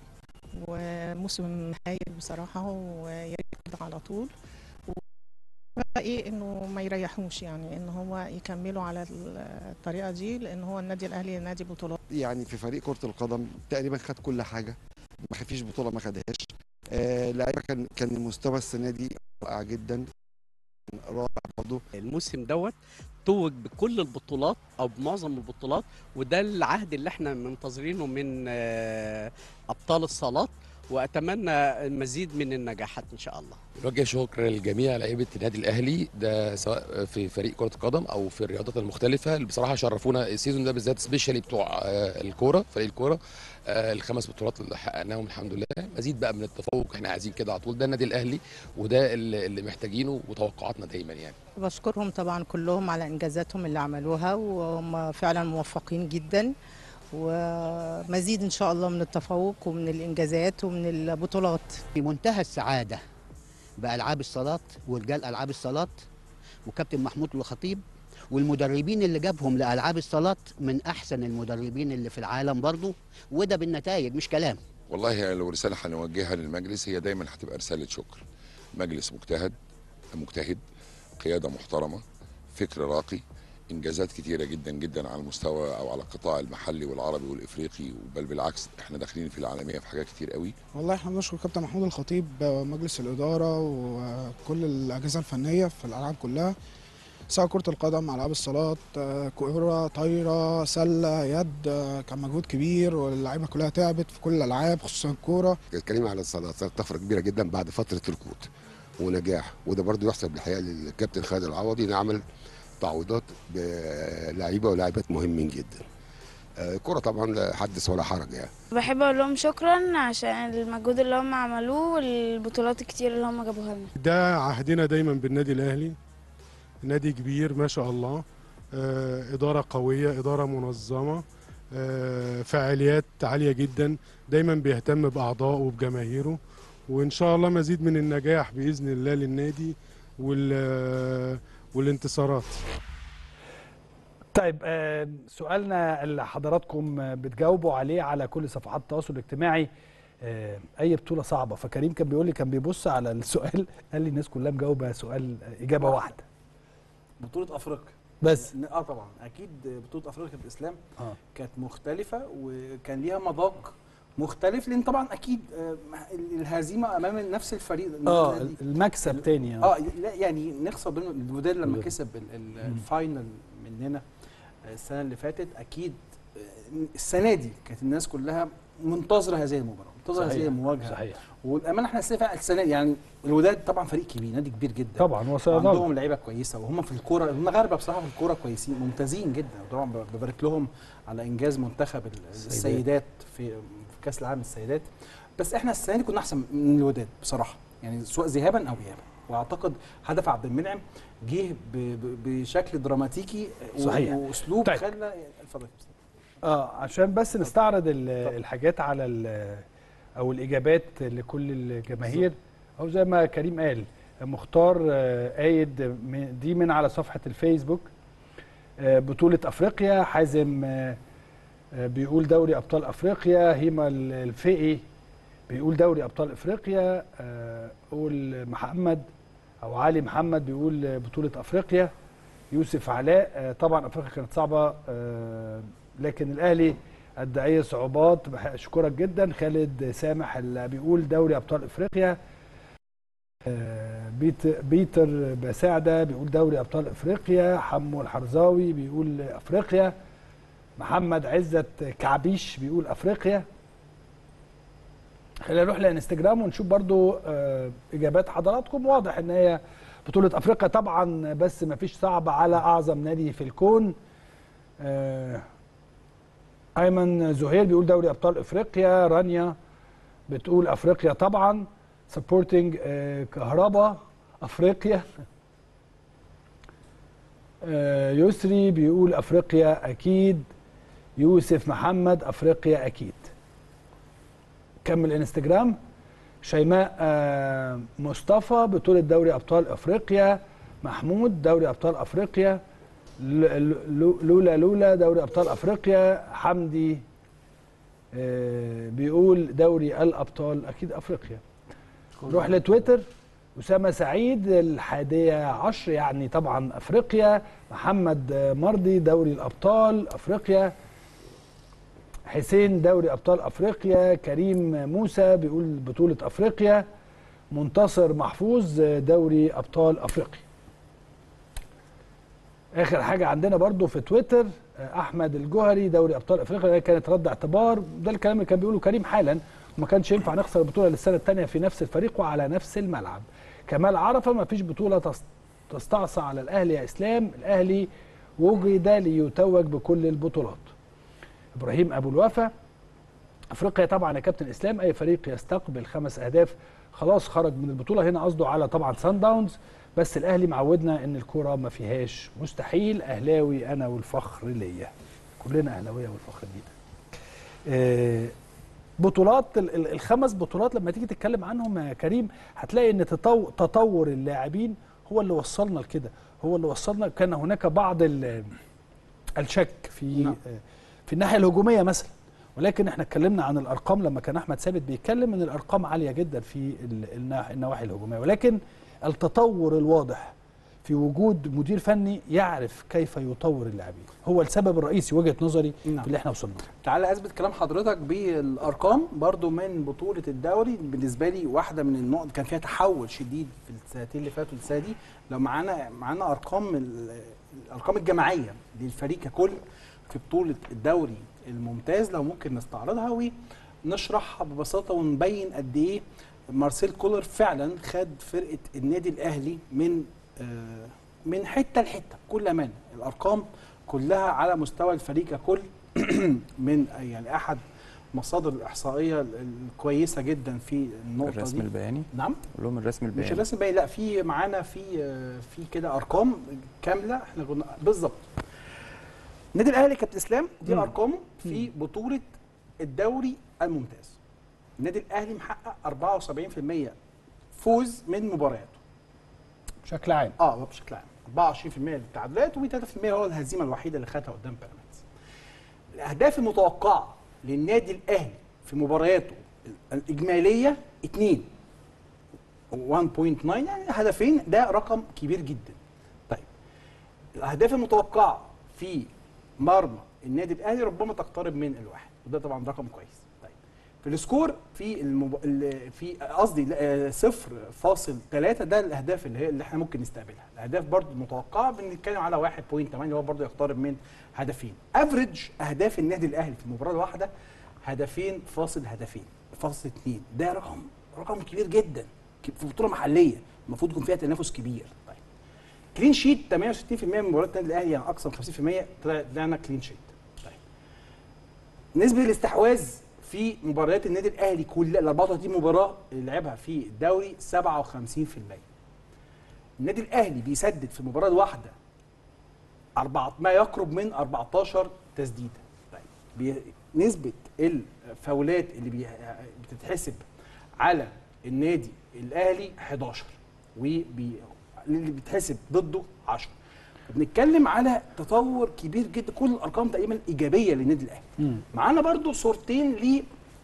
وموسم هايل بصراحة ويا ريت كده على طول بقى ايه انه ما يريحوش يعني ان هو يكملوا على الطريقة دي لان هو النادي الاهلي نادي بطولات يعني في فريق كرة القدم تقريبا خد كل حاجة ما فيش بطولة ما خدهاش آه لعيبة كان كان المستوى السنة دي رائع جدا رائع برضه الموسم دوت توج بكل البطولات او بمعظم البطولات وده العهد اللي احنا منتظرينه من آه، ابطال الصالات واتمنى المزيد من النجاحات ان شاء الله نوجه شكر لجميع لعيبه النادي الاهلي ده سواء في فريق كره القدم او في الرياضات المختلفه اللي بصراحه شرفونا السيزون ده بالذات سبيشالي بتوع آه، الكوره فريق الكوره آه، الخمس بطولات اللي حققناهم الحمد لله مزيد بقى من التفوق احنا عايزين كده على طول ده النادي الاهلي وده اللي اللي محتاجينه وتوقعاتنا دايما يعني بشكرهم طبعا كلهم على انجازاتهم اللي عملوها وهم فعلا موفقين جدا ومزيد ان شاء الله من التفوق ومن الانجازات ومن البطولات في منتهى السعادة بألعاب الصالات ورجال ألعاب الصالات وكابتن محمود الخطيب والمدربين اللي جابهم لألعاب الصالات من أحسن المدربين اللي في العالم برضو وده بالنتائج مش كلام والله لو رسالة هنوجهها للمجلس هي دايما هتبقى رسالة شكر مجلس مجتهد مجتهد قيادة محترمة فكر راقي انجازات كتيره جدا جدا على المستوى او على القطاع المحلي والعربي والافريقي بل بالعكس احنا داخلين في العالميه في حاجات كتير قوي والله احنا بنشكر كابتن محمود الخطيب ومجلس الاداره وكل الاجهزه الفنيه في الالعاب كلها سواء كره القدم العاب الصالات آه، كوره طايره سله يد آه، كان مجهود كبير واللعيبه كلها تعبت في كل الالعاب خصوصا الكوره الكلام على الصالات صارت طفره كبيره جدا بعد فتره ركود ونجاح وده برضو يحسب الحقيقه للكابتن خالد العوضي انه عمل تعويضات بلعيبه ولاعيبات مهمين جدا آه، الكرة طبعا لا حدث ولا حرج يعني بحب اقول لهم شكرا عشان المجهود اللي هم عملوه والبطولات الكتير اللي هم جابوها لنا ده عهدنا دايما بالنادي الاهلي نادي كبير ما شاء الله آه، اداره قويه اداره منظمه آه، فعاليات عاليه جدا دايما بيهتم باعضائه وبجماهيره وان شاء الله مزيد من النجاح باذن الله للنادي وال والانتصارات طيب آه، سؤالنا اللي حضراتكم آه، بتجاوبوا عليه على كل صفحات التواصل الاجتماعي آه، اي بطوله صعبه فكريم كان بيقول لي كان بيبص على السؤال قال لي الناس كلها مجاوبه سؤال اجابه واحده بطوله افريقيا بس اه طبعا اكيد بطوله افريقيا في الاسلام آه. كانت مختلفه وكان ليها مذاق مختلف لان طبعا اكيد آه، الهزيمه امام نفس الفريق اه النادي- المكسب تاني اه لا يعني نخسر ضمن الوداد لما الوداد. كسب ال- ال- الفاينل مننا آه، السنه اللي فاتت اكيد آه، السنه دي كانت الناس كلها منتظره هذه المباراه منتظره صحيح، هذه المواجهه صحيح. والامانه احنا السنه السنه يعني الوداد طبعا فريق كبير نادي كبير جدا طبعا وسيظل. عندهم لعيبه كويسه وهم في الكوره المغاربه بصراحه في الكوره كويسين ممتازين جدا طبعا ببارك لهم على انجاز منتخب ال- السيدات في في كاس العالم السيدات بس احنا السنه دي كنا احسن من الوداد بصراحه يعني سواء ذهابا او ايابا واعتقد هدف عبد المنعم جه ب- ب- بشكل دراماتيكي و- صحيح. واسلوب طيب. خلى اتفضل اه عشان بس نستعرض ال- الحاجات على ال- او الاجابات لكل الجماهير او زي ما كريم قال مختار آه، قايد من- دي من على صفحه الفيسبوك آه، بطوله افريقيا حازم آه، آه، بيقول دوري ابطال افريقيا هيما ال- الفقي بيقول دوري ابطال افريقيا آه، قول محمد او علي محمد بيقول آه، بطوله افريقيا يوسف علاء آه، طبعا افريقيا كانت صعبه آه، لكن الاهلي ادى اي صعوبات بح- اشكرك جدا خالد سامح اللي بيقول دوري ابطال افريقيا آه، بيت بيتر بساعده بيقول دوري ابطال افريقيا حمو الحرزاوي بيقول افريقيا محمد عزت كعبيش بيقول افريقيا خلينا نروح لانستجرام ونشوف برضو آه، اجابات حضراتكم واضح ان هي بطولة افريقيا طبعا بس ما فيش صعب على اعظم نادي في الكون آه، ايمن زهير بيقول دوري ابطال افريقيا رانيا بتقول افريقيا طبعا سبورتنج كهربا افريقيا آه، يسري بيقول افريقيا اكيد يوسف محمد افريقيا اكيد كمل انستجرام شيماء آه، مصطفى بطولة دوري أبطال أفريقيا محمود دوري أبطال أفريقيا ل- ل- لولا لولا دوري أبطال أفريقيا حمدي آه، بيقول دوري الأبطال أكيد أفريقيا نروح لتويتر أسامة سعيد الحادية عشر يعني طبعا أفريقيا محمد آه، مرضي دوري الأبطال أفريقيا حسين دوري ابطال افريقيا كريم موسى بيقول بطوله افريقيا منتصر محفوظ دوري ابطال افريقيا اخر حاجه عندنا برضو في تويتر احمد الجوهري دوري ابطال افريقيا دي كانت رد اعتبار ده الكلام اللي كان بيقوله كريم حالا وما كانش ينفع نخسر البطوله للسنه الثانيه في نفس الفريق وعلى نفس الملعب كمال عرفه ما فيش بطوله تس- تستعصى على الاهلي يا اسلام الاهلي وجد ليتوج بكل البطولات ابراهيم ابو الوفا افريقيا طبعا يا كابتن اسلام اي فريق يستقبل خمس اهداف خلاص خرج من البطوله هنا قصده على طبعا سان داونز بس الاهلي معودنا ان الكره ما فيهاش مستحيل اهلاوي انا والفخر ليا كلنا اهلاويه والفخر لينا آه، بطولات ال- ال- الخمس بطولات لما تيجي تتكلم عنهم يا كريم هتلاقي ان تطو- تطور اللاعبين هو اللي وصلنا لكده هو اللي وصلنا كان هناك بعض ال- الشك في نعم. في الناحيه الهجوميه مثلا ولكن احنا اتكلمنا عن الارقام لما كان احمد ثابت بيتكلم ان الارقام عاليه جدا في ال- النا- النواحي الهجوميه ولكن التطور الواضح في وجود مدير فني يعرف كيف يطور اللاعبين هو السبب الرئيسي وجهه نظري نعم. في اللي احنا وصلنا له. تعالى اثبت كلام حضرتك بالارقام برضو من بطوله الدوري بالنسبه لي واحده من النقط كان فيها تحول شديد في السنتين اللي فاتوا السنه دي لو معانا معانا ارقام ال- الارقام الجماعيه للفريق ككل في بطوله الدوري الممتاز لو ممكن نستعرضها ونشرحها ببساطه ونبين قد ايه مارسيل كولر فعلا خد فرقه النادي الاهلي من آه، من حته لحته بكل امانه الارقام كلها على مستوى الفريق ككل من يعني احد مصادر الاحصائيه الكويسه جدا في النقطه الرسم دي البياني نعم قول لهم الرسم البياني مش الرسم البياني لا في معانا في في كده ارقام كامله احنا كنا بالظبط النادي الاهلي كابتن اسلام دي مم. ارقامه في بطوله الدوري الممتاز النادي الاهلي محقق 74% فوز من مبارياته بشكل عام اه بشكل عام 24% للتعادلات و3% هو الهزيمه الوحيده اللي خدها قدام بيراميدز الاهداف المتوقعه للنادي الاهلي في مبارياته الاجماليه 2 1.9 يعني هدفين ده رقم كبير جدا طيب الاهداف المتوقعه في مرمى النادي الاهلي ربما تقترب من الواحد وده طبعا رقم كويس طيب في السكور في المب... ال- في قصدي لا، 0.3 ده الاهداف اللي هي اللي احنا ممكن نستقبلها الاهداف برضو المتوقعه بنتكلم على 1.8 اللي هو برضو يقترب من هدفين افريج اهداف النادي الاهلي في المباراه الواحده هدفين فاصل هدفين فاصل اثنين ده رقم رقم كبير جدا في بطوله محليه المفروض يكون فيها تنافس كبير طيب كلين شيت 68% من مباريات النادي الاهلي يعني اكثر من 50% طلع- طلعنا كلين شيت طيب نسبه الاستحواذ في مباريات النادي الاهلي كل ال 34 مباراه اللي لعبها في الدوري 57% النادي الاهلي بيسدد في المباراه الواحده أربعة ما يقرب من 14 تسديده طيب بي- نسبه الفاولات اللي بي- بتتحسب على النادي الاهلي 11 وبي اللي بيتحسب ضده 10 بنتكلم على تطور كبير جدا كل الارقام تقريبا ايجابيه للنادي الاهلي معانا برضو صورتين ل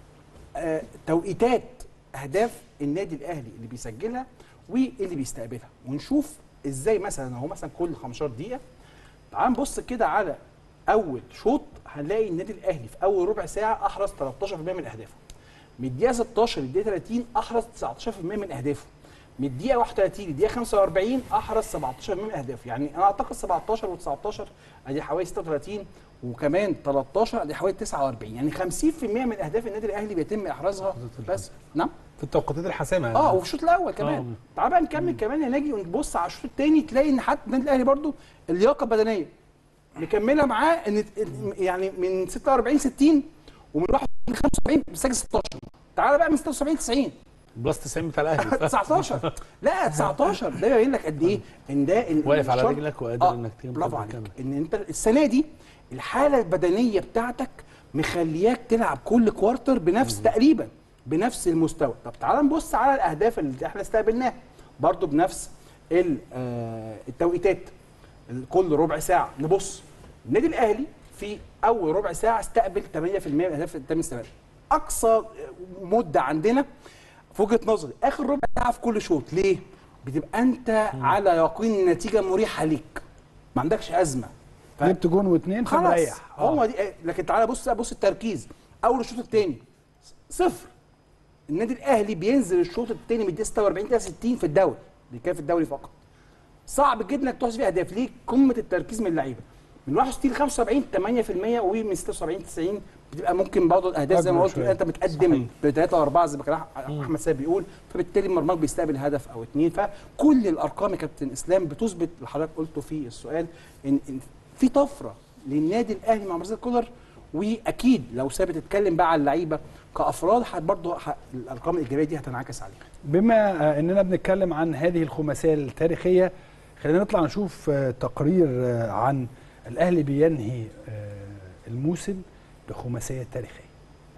آه، توقيتات اهداف النادي الاهلي اللي بيسجلها واللي بيستقبلها ونشوف ازاي مثلا اهو مثلا كل 15 دقيقه تعال نبص كده على اول شوط هنلاقي النادي الاهلي في اول ربع ساعه احرز 13% من اهدافه من الدقيقه 16 للدقيقه 30 احرز 19% من اهدافه من الدقيقه 31 للدقيقه 45 احرز 17% من اهدافه يعني انا اعتقد 17 و19 ادي حوالي 36 وكمان 13 ادي حوالي 49 يعني 50% من اهداف النادي الاهلي بيتم احرازها بس نعم في التوقيتات الحاسمه يعني. اه وفي الشوط الاول كمان آه. تعال بقى نكمل كمان يا ناجي ونبص على الشوط الثاني تلاقي ان حتى النادي الاهلي برضو اللياقه البدنيه مكمله معاه ان يعني من 46 60 ومن 71 75 بيسجل 16 تعال بقى من 76 90 بلس 90 بتاع الاهلي 19 لا 19 ده يبين لك قد ايه ان ده إن واقف على الشرط- رجلك وقادر انك تجيب برافو خطوة عليك ان انت السنه دي الحاله البدنيه بتاعتك مخلياك تلعب كل كوارتر بنفس تقريبا بنفس المستوى طب تعال نبص على الاهداف اللي احنا استقبلناها برضو بنفس ال- آه، التوقيتات كل ربع ساعه نبص النادي الاهلي في اول ربع ساعه استقبل 8% من الاهداف اللي تم استقبالها اقصى مده عندنا في وجهه نظري اخر ربع ساعه في كل شوط ليه بتبقى انت على يقين النتيجه مريحه ليك ما عندكش ازمه ف- جبت جون واثنين خلاص فمريح هو دي لكن تعالى بص بص التركيز اول الشوط الثاني صفر النادي الاهلي بينزل الشوط الثاني من الدقيقه 46 الى 60 في الدوري دي كان في الدوري فقط صعب جدا انك تحصل فيه اهداف ليه قمه التركيز من اللعيبه من 61 ل 75 8% ومن 76 ل 90 بتبقى ممكن برضه الاهداف زي ما أكبر قلت شوية. انت متقدم بثلاثه واربعه زي ما كان أح- احمد سيد بيقول فبالتالي مرماك بيستقبل هدف او اثنين فكل الارقام يا كابتن اسلام بتثبت اللي حضرتك قلته في السؤال ان إن في طفره للنادي الاهلي مع مارسيل كولر واكيد لو ثابت تتكلم بقى على اللعيبه كافراد ح- برضه ح- الارقام الايجابيه دي هتنعكس عليها بما آه، اننا بنتكلم عن هذه الخماسيه التاريخيه خلينا نطلع نشوف آه، تقرير آه، عن الاهلي بينهي آه، الموسم بخماسيه تاريخيه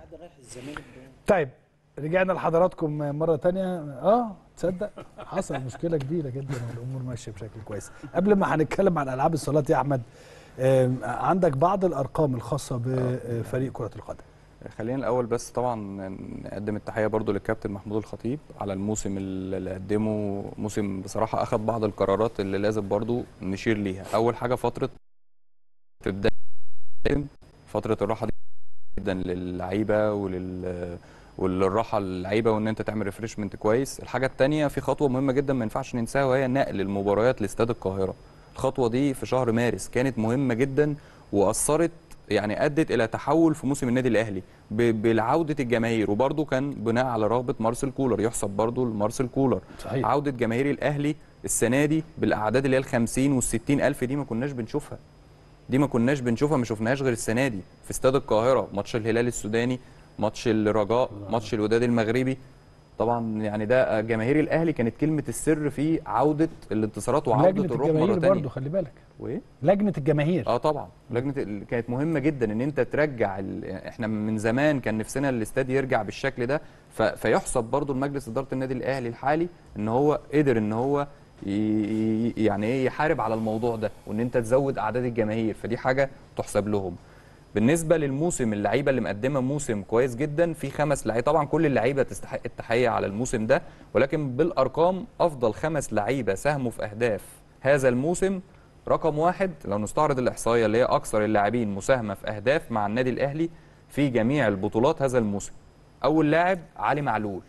طيب رجعنا لحضراتكم مرة تانية اه تصدق حصل مشكلة كبيرة جدا والأمور ماشية بشكل كويس قبل ما هنتكلم عن ألعاب الصالات يا أحمد آم، عندك بعض الأرقام الخاصة بفريق كرة القدم خلينا الاول بس طبعا نقدم التحيه برضو للكابتن محمود الخطيب على الموسم اللي قدمه موسم بصراحه اخذ بعض القرارات اللي لازم برضو نشير ليها اول حاجه فتره في بدايه فتره الراحه دي جدا للعيبه ولل وللراحه للعيبه وان انت تعمل ريفريشمنت كويس الحاجه الثانيه في خطوه مهمه جدا ما ينفعش ننساها وهي نقل المباريات لاستاد القاهره الخطوه دي في شهر مارس كانت مهمه جدا واثرت يعني ادت الى تحول في موسم النادي الاهلي ب- بالعوده الجماهير وبرده كان بناء على رغبه مارسيل كولر يحسب برده لمارسيل كولر صحيح. عوده جماهير الاهلي السنه دي بالاعداد اللي هي ال 50 وال 60 الف دي ما كناش بنشوفها دي ما كناش بنشوفها ما شفناهاش غير السنه دي في استاد القاهره ماتش الهلال السوداني ماتش الرجاء ماتش الوداد المغربي طبعا يعني ده جماهير الاهلي كانت كلمه السر في عوده الانتصارات وعوده لجنه الروح الجماهير مره ثانيه برضه خلي بالك وايه لجنه الجماهير اه طبعا لجنه ال- كانت مهمه جدا ان انت ترجع ال... احنا من زمان كان نفسنا الاستاد يرجع بالشكل ده ف... فيحسب برضو لمجلس اداره النادي الاهلي الحالي ان هو قدر ان هو ي... ي- يعني ايه يحارب على الموضوع ده وان انت تزود اعداد الجماهير فدي حاجه تحسب لهم بالنسبه للموسم اللعيبه اللي مقدمه موسم كويس جدا في خمس لعيبه طبعا كل اللعيبه تستحق التحيه على الموسم ده ولكن بالارقام افضل خمس لعيبه ساهموا في اهداف هذا الموسم رقم واحد لو نستعرض الاحصائيه اللي هي اكثر اللاعبين مساهمه في اهداف مع النادي الاهلي في جميع البطولات هذا الموسم اول لاعب علي معلول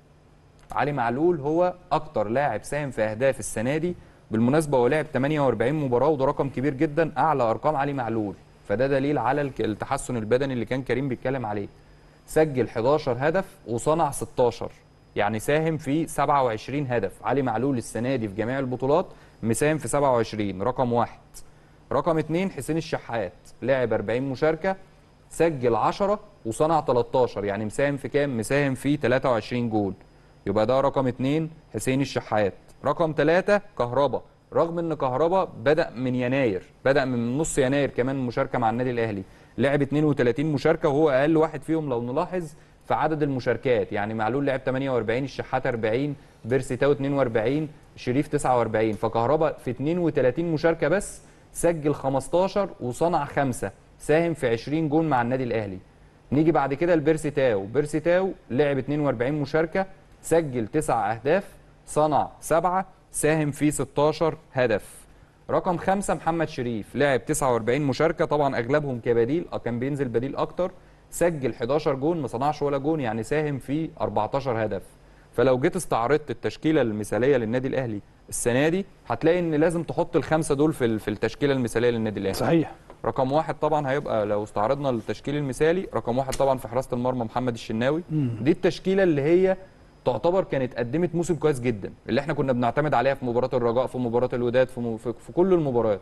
علي معلول هو اكتر لاعب ساهم في اهداف السنه دي بالمناسبه هو لعب 48 مباراه وده رقم كبير جدا اعلى ارقام علي معلول فده دليل على الك- التحسن البدني اللي كان كريم بيتكلم عليه سجل 11 هدف وصنع 16 يعني ساهم في 27 هدف علي معلول السنه دي في جميع البطولات مساهم في 27 رقم واحد رقم اتنين حسين الشحات لعب 40 مشاركه سجل 10 وصنع 13 يعني مساهم في كام مساهم في 23 جول يبقى ده رقم اتنين حسين الشحات رقم ثلاثة كهربا رغم ان كهربا بدأ من يناير بدأ من نص يناير كمان مشاركة مع النادي الأهلي لعب 32 مشاركة وهو أقل واحد فيهم لو نلاحظ في عدد المشاركات يعني معلول لعب 48 الشحات 40 بيرسي تاو 42 شريف 49 فكهربا في 32 مشاركة بس سجل 15 وصنع خمسة ساهم في 20 جون مع النادي الأهلي نيجي بعد كده لبيرسي تاو بيرسي تاو لعب 42 مشاركة سجل 9 أهداف صنع 7 ساهم في 16 هدف رقم خمسة محمد شريف لعب 49 مشاركة طبعا أغلبهم كبديل أه كان بينزل بديل أكتر سجل 11 جون ما صنعش ولا جون يعني ساهم في 14 هدف فلو جيت استعرضت التشكيلة المثالية للنادي الأهلي السنة دي هتلاقي إن لازم تحط الخمسة دول في ال- في التشكيلة المثالية للنادي الأهلي صحيح رقم واحد طبعا هيبقى لو استعرضنا التشكيل المثالي رقم واحد طبعا في حراسة المرمى محمد الشناوي مم. دي التشكيله اللي هي تعتبر كانت قدمت موسم كويس جدا اللي احنا كنا بنعتمد عليها في مباراه الرجاء في مباراه الوداد في, م... في, في كل المباريات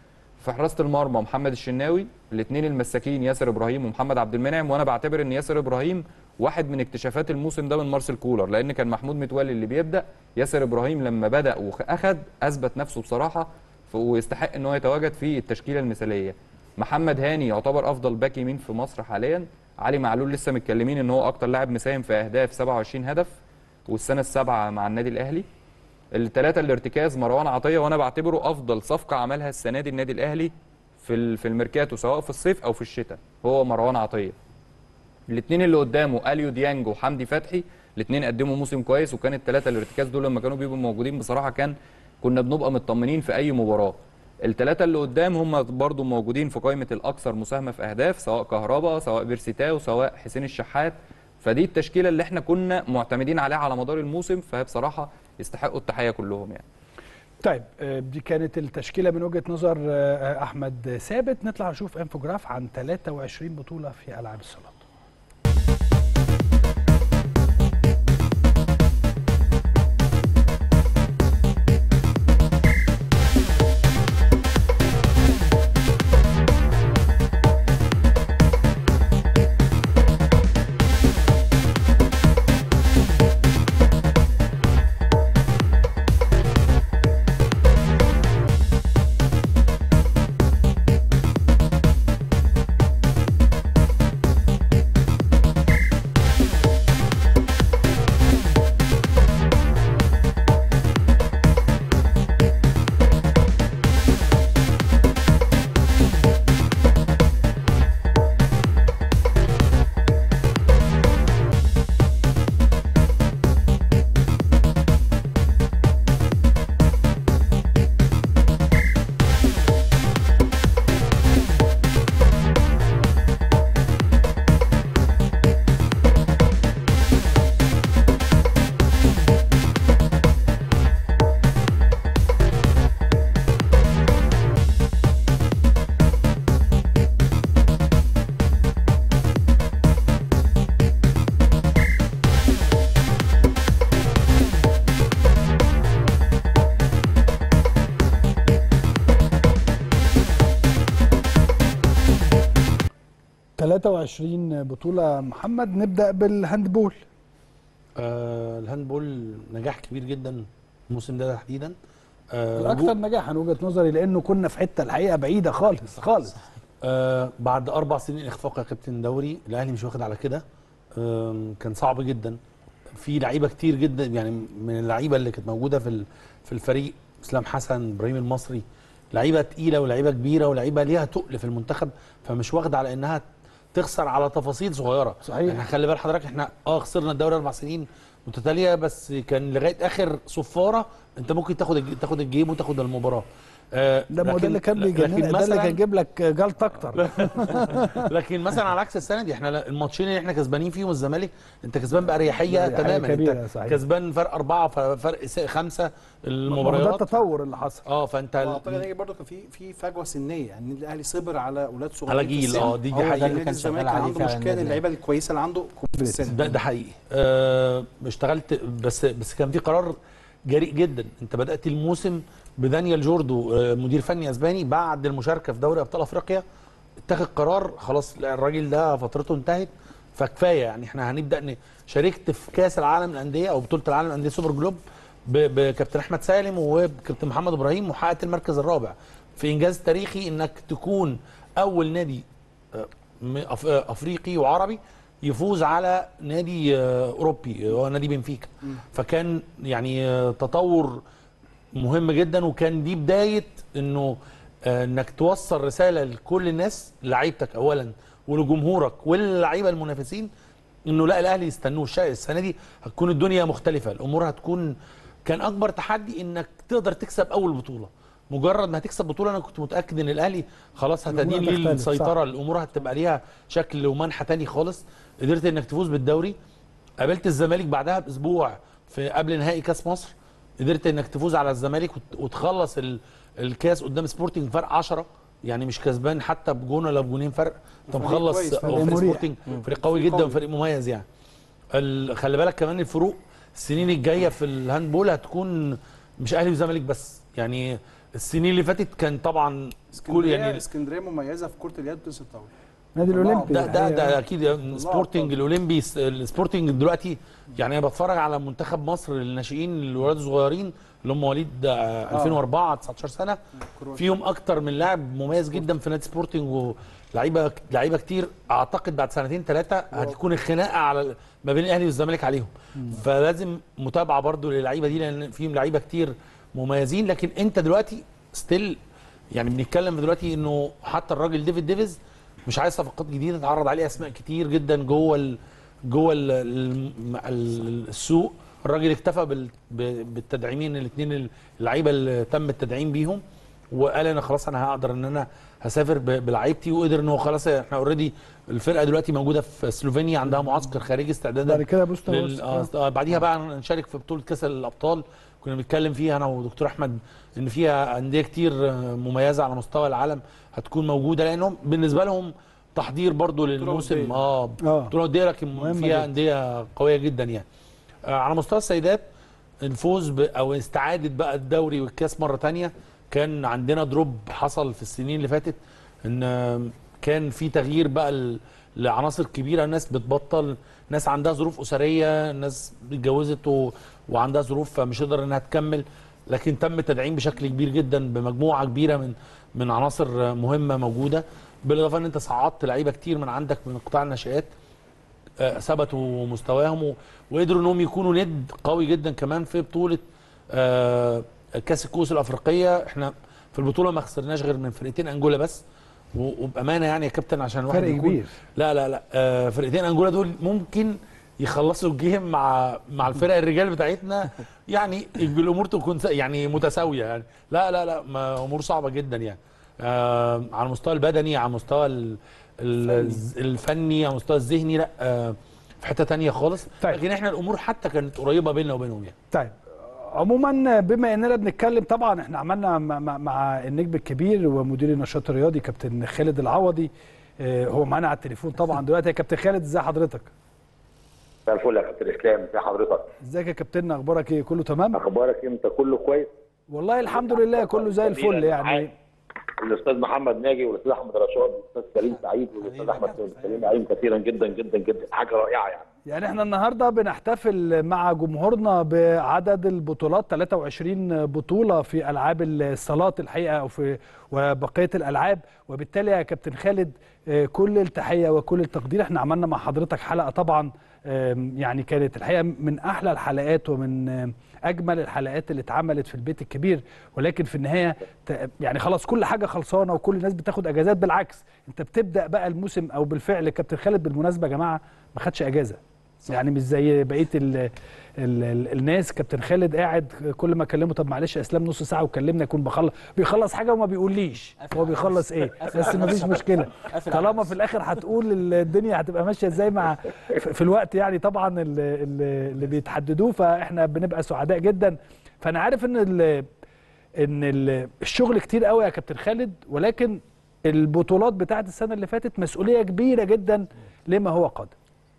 في حراسه المرمى محمد الشناوي الاثنين المساكين ياسر ابراهيم ومحمد عبد المنعم وانا بعتبر ان ياسر ابراهيم واحد من اكتشافات الموسم ده من مارسيل كولر لان كان محمود متولي اللي بيبدا ياسر ابراهيم لما بدا واخد اثبت نفسه بصراحه ف- ويستحق ان هو يتواجد في التشكيله المثاليه محمد هاني يعتبر افضل باك يمين في مصر حاليا علي معلول لسه متكلمين ان هو اكتر لاعب مساهم في اهداف 27 هدف والسنه السابعه مع النادي الاهلي الثلاثه الارتكاز مروان عطيه وانا بعتبره افضل صفقه عملها السنه دي النادي الاهلي في ال- في الميركاتو سواء في الصيف او في الشتاء هو مروان عطيه الاثنين اللي قدامه اليو ديانج وحمدي فتحي الاثنين قدموا موسم كويس وكان الثلاثه الارتكاز دول لما كانوا بيبقوا موجودين بصراحه كان كنا بنبقى مطمنين في اي مباراه الثلاثه اللي قدام هم برضو موجودين في قائمه الاكثر مساهمه في اهداف سواء كهربا سواء بيرسيتاو سواء حسين الشحات فدي التشكيله اللي احنا كنا معتمدين عليها على مدار الموسم فهي بصراحه يستحقوا التحيه كلهم يعني طيب آه، دي كانت التشكيله من وجهه نظر آه، احمد ثابت نطلع نشوف انفوجراف عن 23 بطوله في العاب الصالات 23 بطوله محمد نبدا بالهاندبول آه الهاندبول نجاح كبير جدا الموسم ده تحديدا آه الاكثر نجاحا وجهه نظري لانه كنا في حته الحقيقه بعيده خالص خالص آه بعد اربع سنين اخفاق يا كابتن دوري الاهلي مش واخد على كده آم، كان صعب جدا في لعيبه كتير جدا يعني من اللعيبه اللي كانت موجوده في ال- في الفريق اسلام حسن ابراهيم المصري لعيبه تقيله ولعيبه كبيره ولعيبه ليها تقل في المنتخب فمش واخده على انها تخسر على تفاصيل صغيره صحيح. احنا خلي بال حضرتك احنا اه خسرنا الدوري اربع سنين متتاليه بس كان لغايه اخر صفاره انت ممكن تاخد الج- تاخد الجيم وتاخد المباراه آه ده ما هو ده لكن- اللي كان لكن بيجنن ده اللي مثلاً- كان يجيب لك جلط اكتر لكن مثلا على عكس السنه دي احنا الماتشين اللي احنا كسبانين فيهم الزمالك انت كسبان باريحيه بأريحية تماما كبيرة، انت صحيح. كسبان فرق اربعه فرق س- خمسه ما هو ده المباريات التطور اللي حصل اه فانت واعتقد ان برضه كان في في فجوه سنيه يعني النادي الاهلي صبر على اولاد صغيرين على في جيل، السن. اه، دي- دي هو ده حقيقة. النادي الزمالك كان عنده مشكله اللعيبه الكويسه اللي عنده في السن ده ده حقيقي آه اشتغلت بس بس كان في قرار جريء جدا انت بدات الموسم بدانيال جوردو آه مدير فني اسباني بعد المشاركه في دوري ابطال افريقيا اتخذ قرار خلاص لا الراجل ده فترته انتهت فكفايه يعني احنا هنبدا ن- شاركت في كاس العالم للانديه او بطوله العالم للانديه سوبر جلوب ب- بكابتن احمد سالم وكابتن محمد ابراهيم وحققت المركز الرابع في انجاز تاريخي انك تكون اول نادي آه، م- أف- آه، افريقي وعربي يفوز على نادي آه، اوروبي هو نادي بنفيكا فكان يعني آه، تطور مهم جدا وكان دي بدايه انه آه، انك توصل رساله لكل الناس لعيبتك اولا ولجمهورك واللعيبه المنافسين انه لا الاهلي يستنوه الش- السنه دي هتكون الدنيا مختلفه الامور هتكون كان اكبر تحدي انك تقدر تكسب اول بطوله مجرد ما هتكسب بطوله انا كنت متاكد ان الاهلي خلاص هتدين الأمور ليه هتختلف، السيطره صح. الامور هتبقى ليها شكل ومنحى تاني خالص قدرت انك تفوز بالدوري قابلت الزمالك بعدها باسبوع في قبل نهائي كاس مصر قدرت انك تفوز على الزمالك وت- وتخلص ال- الكاس قدام سبورتنج فرق 10 يعني مش كسبان حتى بجون ولا بجونين فرق انت فريق مخلص كويس، فريق هو فريق مريح. سبورتنج مم. فريق قوي فريق جدا قوي. وفريق مميز يعني ال- خلي بالك كمان الفروق السنين الجايه في الهاندبول هتكون مش اهلي وزمالك بس يعني السنين اللي فاتت كان طبعا كل اسكندريه يعني يعني اسكندريه مميزه في كره اليد وتنس الطاوله نادي الاولمبي ده ده, الحقيقة. ده اكيد سبورتنج الاولمبي السبورتنج دلوقتي يعني انا بتفرج على منتخب مصر الناشئين الولاد الصغيرين اللي هم مواليد آه، 2004 19 سنه فيهم اكتر من لاعب مميز جدا في نادي سبورتنج ولعيبه لعيبه كتير اعتقد بعد سنتين ثلاثه هتكون الخناقه على ما بين الاهلي والزمالك عليهم فلازم متابعه برضو للعيبه دي لان فيهم لعيبه كتير مميزين لكن انت دلوقتي ستيل يعني بنتكلم دلوقتي انه حتى الراجل ديفيد ديفيز مش عايز صفقات جديده اتعرض عليه اسماء كتير جدا جوه ال جوه ال ال ال السوق الراجل اكتفى بال ب- بالتدعيمين الاثنين اللعيبه اللي تم التدعيم بيهم وقال انا خلاص انا هقدر ان انا هسافر ب- بلعيبتي وقدر ان هو خلاص احنا اوريدي الفرقه دلوقتي موجوده في سلوفينيا عندها معسكر خارجي استعدادا بعد كده بوسطة لل- وسط. آه، آه، بعديها بقى نشارك في بطوله كاس الابطال كنا بنتكلم فيها انا ودكتور احمد ان فيها انديه كتير آه، مميزه على مستوى العالم هتكون موجوده لانهم بالنسبه لهم تحضير برضو للموسم ودية. اه آه. بطوله وديه لكن مهمة فيها جدا. انديه قويه جدا يعني آه، على مستوى السيدات الفوز ب او استعاده بقى الدوري والكاس مره تانية كان عندنا دروب حصل في السنين اللي فاتت ان آه، كان في تغيير بقى ل- لعناصر كبيره الناس بتبطل ناس عندها ظروف اسريه ناس اتجوزت و... وعندها ظروف فمش قادره انها تكمل لكن تم التدعيم بشكل كبير جدا بمجموعه كبيره من من عناصر آه، مهمه موجوده بالاضافه ان انت صعدت لعيبه كتير من عندك من قطاع الناشئات آه، ثبتوا مستواهم و- وقدروا انهم يكونوا ند قوي جدا كمان في بطوله آه، كاس الكؤوس الافريقيه احنا في البطوله ما خسرناش غير من فرقتين انجولا بس و- وبامانه يعني يا كابتن عشان الواحد فرق يكون كبير. لا لا لا آه، فرقتين انجولا دول ممكن يخلصوا الجيم مع مع الفرق الرجال بتاعتنا يعني الامور تكون س- يعني متساويه يعني لا لا لا ما امور صعبه جدا يعني آه على المستوى البدني على المستوى ال- ال- الفني على المستوى الذهني لا آه في حته تانية خالص طيب. لكن احنا الامور حتى كانت قريبه بيننا وبينهم يعني طيب عموما بما اننا بنتكلم طبعا احنا عملنا مع, مع- مع النجم الكبير ومدير النشاط الرياضي كابتن خالد العوضي آه، هو معانا على التليفون طبعا دلوقتي يا كابتن خالد ازي حضرتك مساء الفل يا كابتن اسلام ازي حضرتك ازيك يا كابتن اخبارك ايه كله تمام اخبارك انت كله كويس والله الحمد لله كله زي الفل يعني الاستاذ محمد ناجي والاستاذ احمد رشاد والاستاذ كريم سعيد والاستاذ احمد سليم عليهم كثيرا جدا جدا جدا حاجه رائعه يعني يعني احنا النهارده بنحتفل مع جمهورنا بعدد البطولات 23 بطوله في العاب الصالات الحقيقه او في وبقيه الالعاب وبالتالي يا كابتن خالد آه، كل التحيه وكل التقدير احنا عملنا مع حضرتك حلقه طبعا آم، يعني كانت الحقيقه من احلى الحلقات ومن آم، اجمل الحلقات اللي اتعملت في البيت الكبير ولكن في النهايه ت- يعني خلاص كل حاجه خلصانه وكل الناس بتاخد اجازات بالعكس انت بتبدا بقى الموسم او بالفعل كابتن خالد بالمناسبه يا جماعه ما خدش اجازه يعني مش زي بقيه ال ال ال الناس كابتن خالد قاعد كل ما اكلمه طب معلش يا اسلام نص ساعه وكلمنا يكون بخلص بيخلص حاجه وما بيقوليش هو بيخلص ايه قافل بس على ما فيش نفسه. مشكله قافل على طالما في الاخر هتقول الدنيا هتبقى ماشيه ازاي مع في في الوقت يعني طبعا ال- ال- اللي بيتحددوه فاحنا بنبقى سعداء جدا فانا عارف ان ال ان ال- الشغل كتير قوي يا كابتن خالد ولكن البطولات بتاعت السنه اللي فاتت مسؤوليه كبيره جدا لما هو قادم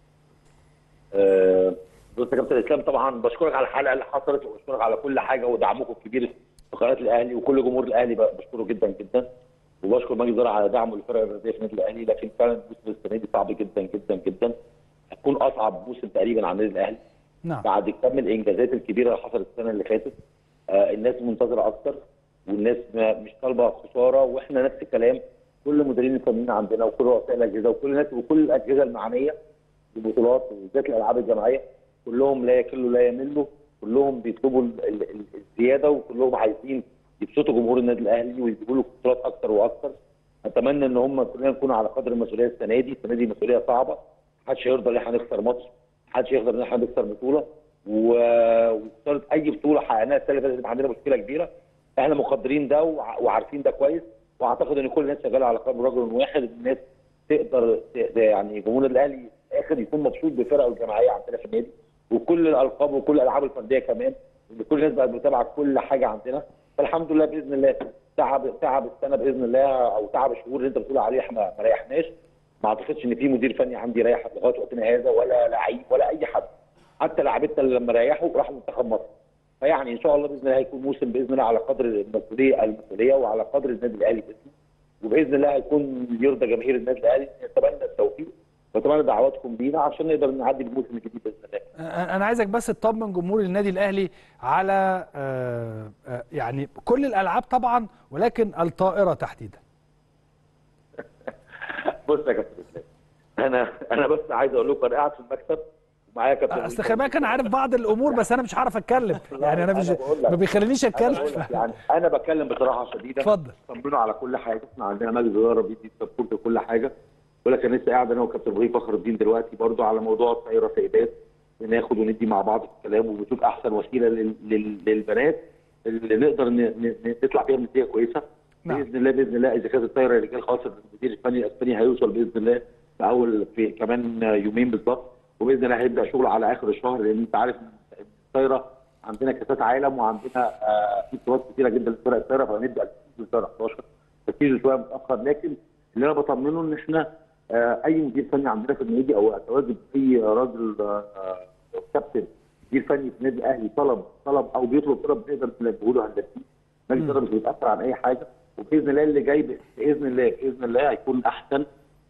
آه، بص يا كابتن اسلام طبعا بشكرك على الحلقه اللي حصلت وبشكرك على كل حاجه ودعمكم الكبير في قناه الاهلي وكل جمهور الاهلي ب- بشكره جدا جدا وبشكر مجلس الاداره على دعمه للفرق الرياضيه في النادي الاهلي لكن فعلا الموسم السنه دي صعب جدا جدا جدا هتكون اصعب موسم تقريبا على النادي الاهلي نعم بعد كم الانجازات الكبيره اللي حصلت السنه اللي فاتت آه الناس منتظره اكتر والناس ما- مش طالبه خساره واحنا نفس الكلام كل المديرين الفنيين عندنا وكل رؤساء الاجهزه وكل الناس وكل الاجهزه المعنيه بالبطولات وبالذات الالعاب الجماعيه كلهم لا يكلوا لا يملوا كلهم بيطلبوا ال- ال- ال- الزياده وكلهم عايزين يبسطوا جمهور النادي الاهلي ويجيبوا له بطولات اكتر واكتر اتمنى ان هم كلنا نكون على قدر المسؤوليه السنه دي السنه دي مسؤوليه صعبه محدش هيرضى ان احنا نخسر ماتش محدش يقدر ان احنا نخسر بطوله و- وخساره اي بطوله حققناها السنه اللي فاتت يبقى عندنا مشكله كبيره احنا مقدرين ده وع- وعارفين ده كويس واعتقد ان كل الناس شغاله على قلب رجل واحد الناس تقدر ت- يعني جمهور الاهلي في الاخر يكون مبسوط بالفرقه الجماعيه عندنا في النادي وكل الالقاب وكل الالعاب الفرديه كمان ان كل الناس بقت متابعه كل حاجه عندنا فالحمد لله باذن الله تعب تعب السنه باذن الله او تعب الشهور اللي انت بتقول عليه احنا ما ريحناش ما اعتقدش ان في مدير فني عندي ريح لغايه وقتنا هذا ولا لعيب ولا اي حد حتى لعيبتنا اللي لما ريحوا راحوا منتخب مصر فيعني ان شاء الله باذن الله هيكون موسم باذن الله على قدر المسؤوليه المسؤوليه وعلى قدر النادي الاهلي باسمه وباذن الله هيكون يرضى جماهير النادي الاهلي نتمنى التوفيق واتمنى دعواتكم بينا عشان نقدر نعدي الموسم الجديد باذن الله انا عايزك بس تطمن جمهور النادي الاهلي على آه، آه، يعني كل الالعاب طبعا ولكن الطائره تحديدا بص يا كابتن اسلام انا انا بس عايز اقول لكم انا قاعد في المكتب ومعايا كابتن اصل خلي بالك انا عارف بعض الامور بس انا مش هعرف اتكلم يعني انا مش أنا بقول لك- ما بيخلينيش أنا اتكلم بقول لك يعني انا بتكلم بصراحه شديده اتفضل. طمنوا على كل حاجه احنا عندنا مجلس اداره بيدي سبورت لكل حاجه بقول لك انا لسه قاعد انا وكابتن ابراهيم فخر الدين دلوقتي برضو على موضوع الطائره سيدات بناخد وندي مع بعض في الكلام وبنشوف احسن وسيله لل- لل- للبنات اللي نقدر ن- ن- نطلع بيها بنتيجه كويسه نعم. باذن الله باذن الله اذا كانت الطايره رجال خلاص المدير الفني الاسباني هيوصل باذن الله في اول في كمان يومين بالظبط وباذن الله هيبدا شغل على اخر الشهر لان انت عارف إن الطايره عندنا كاسات عالم وعندنا آه، في بطولات كتيره جدا لفرق الطايره فهنبدا في شهر 11 تركيزه شويه متاخر لكن اللي انا بطمنه ان احنا آه، اي مدير فني عندنا في النادي او اتواجد اي راجل آه، آه، كابتن مدير فني في النادي الاهلي طلب طلب او بيطلب طلب نقدر نلبيه له هندسي مجلس الاداره مش بيتاثر عن اي حاجه وباذن الله اللي جاي باذن الله باذن الله هيكون احسن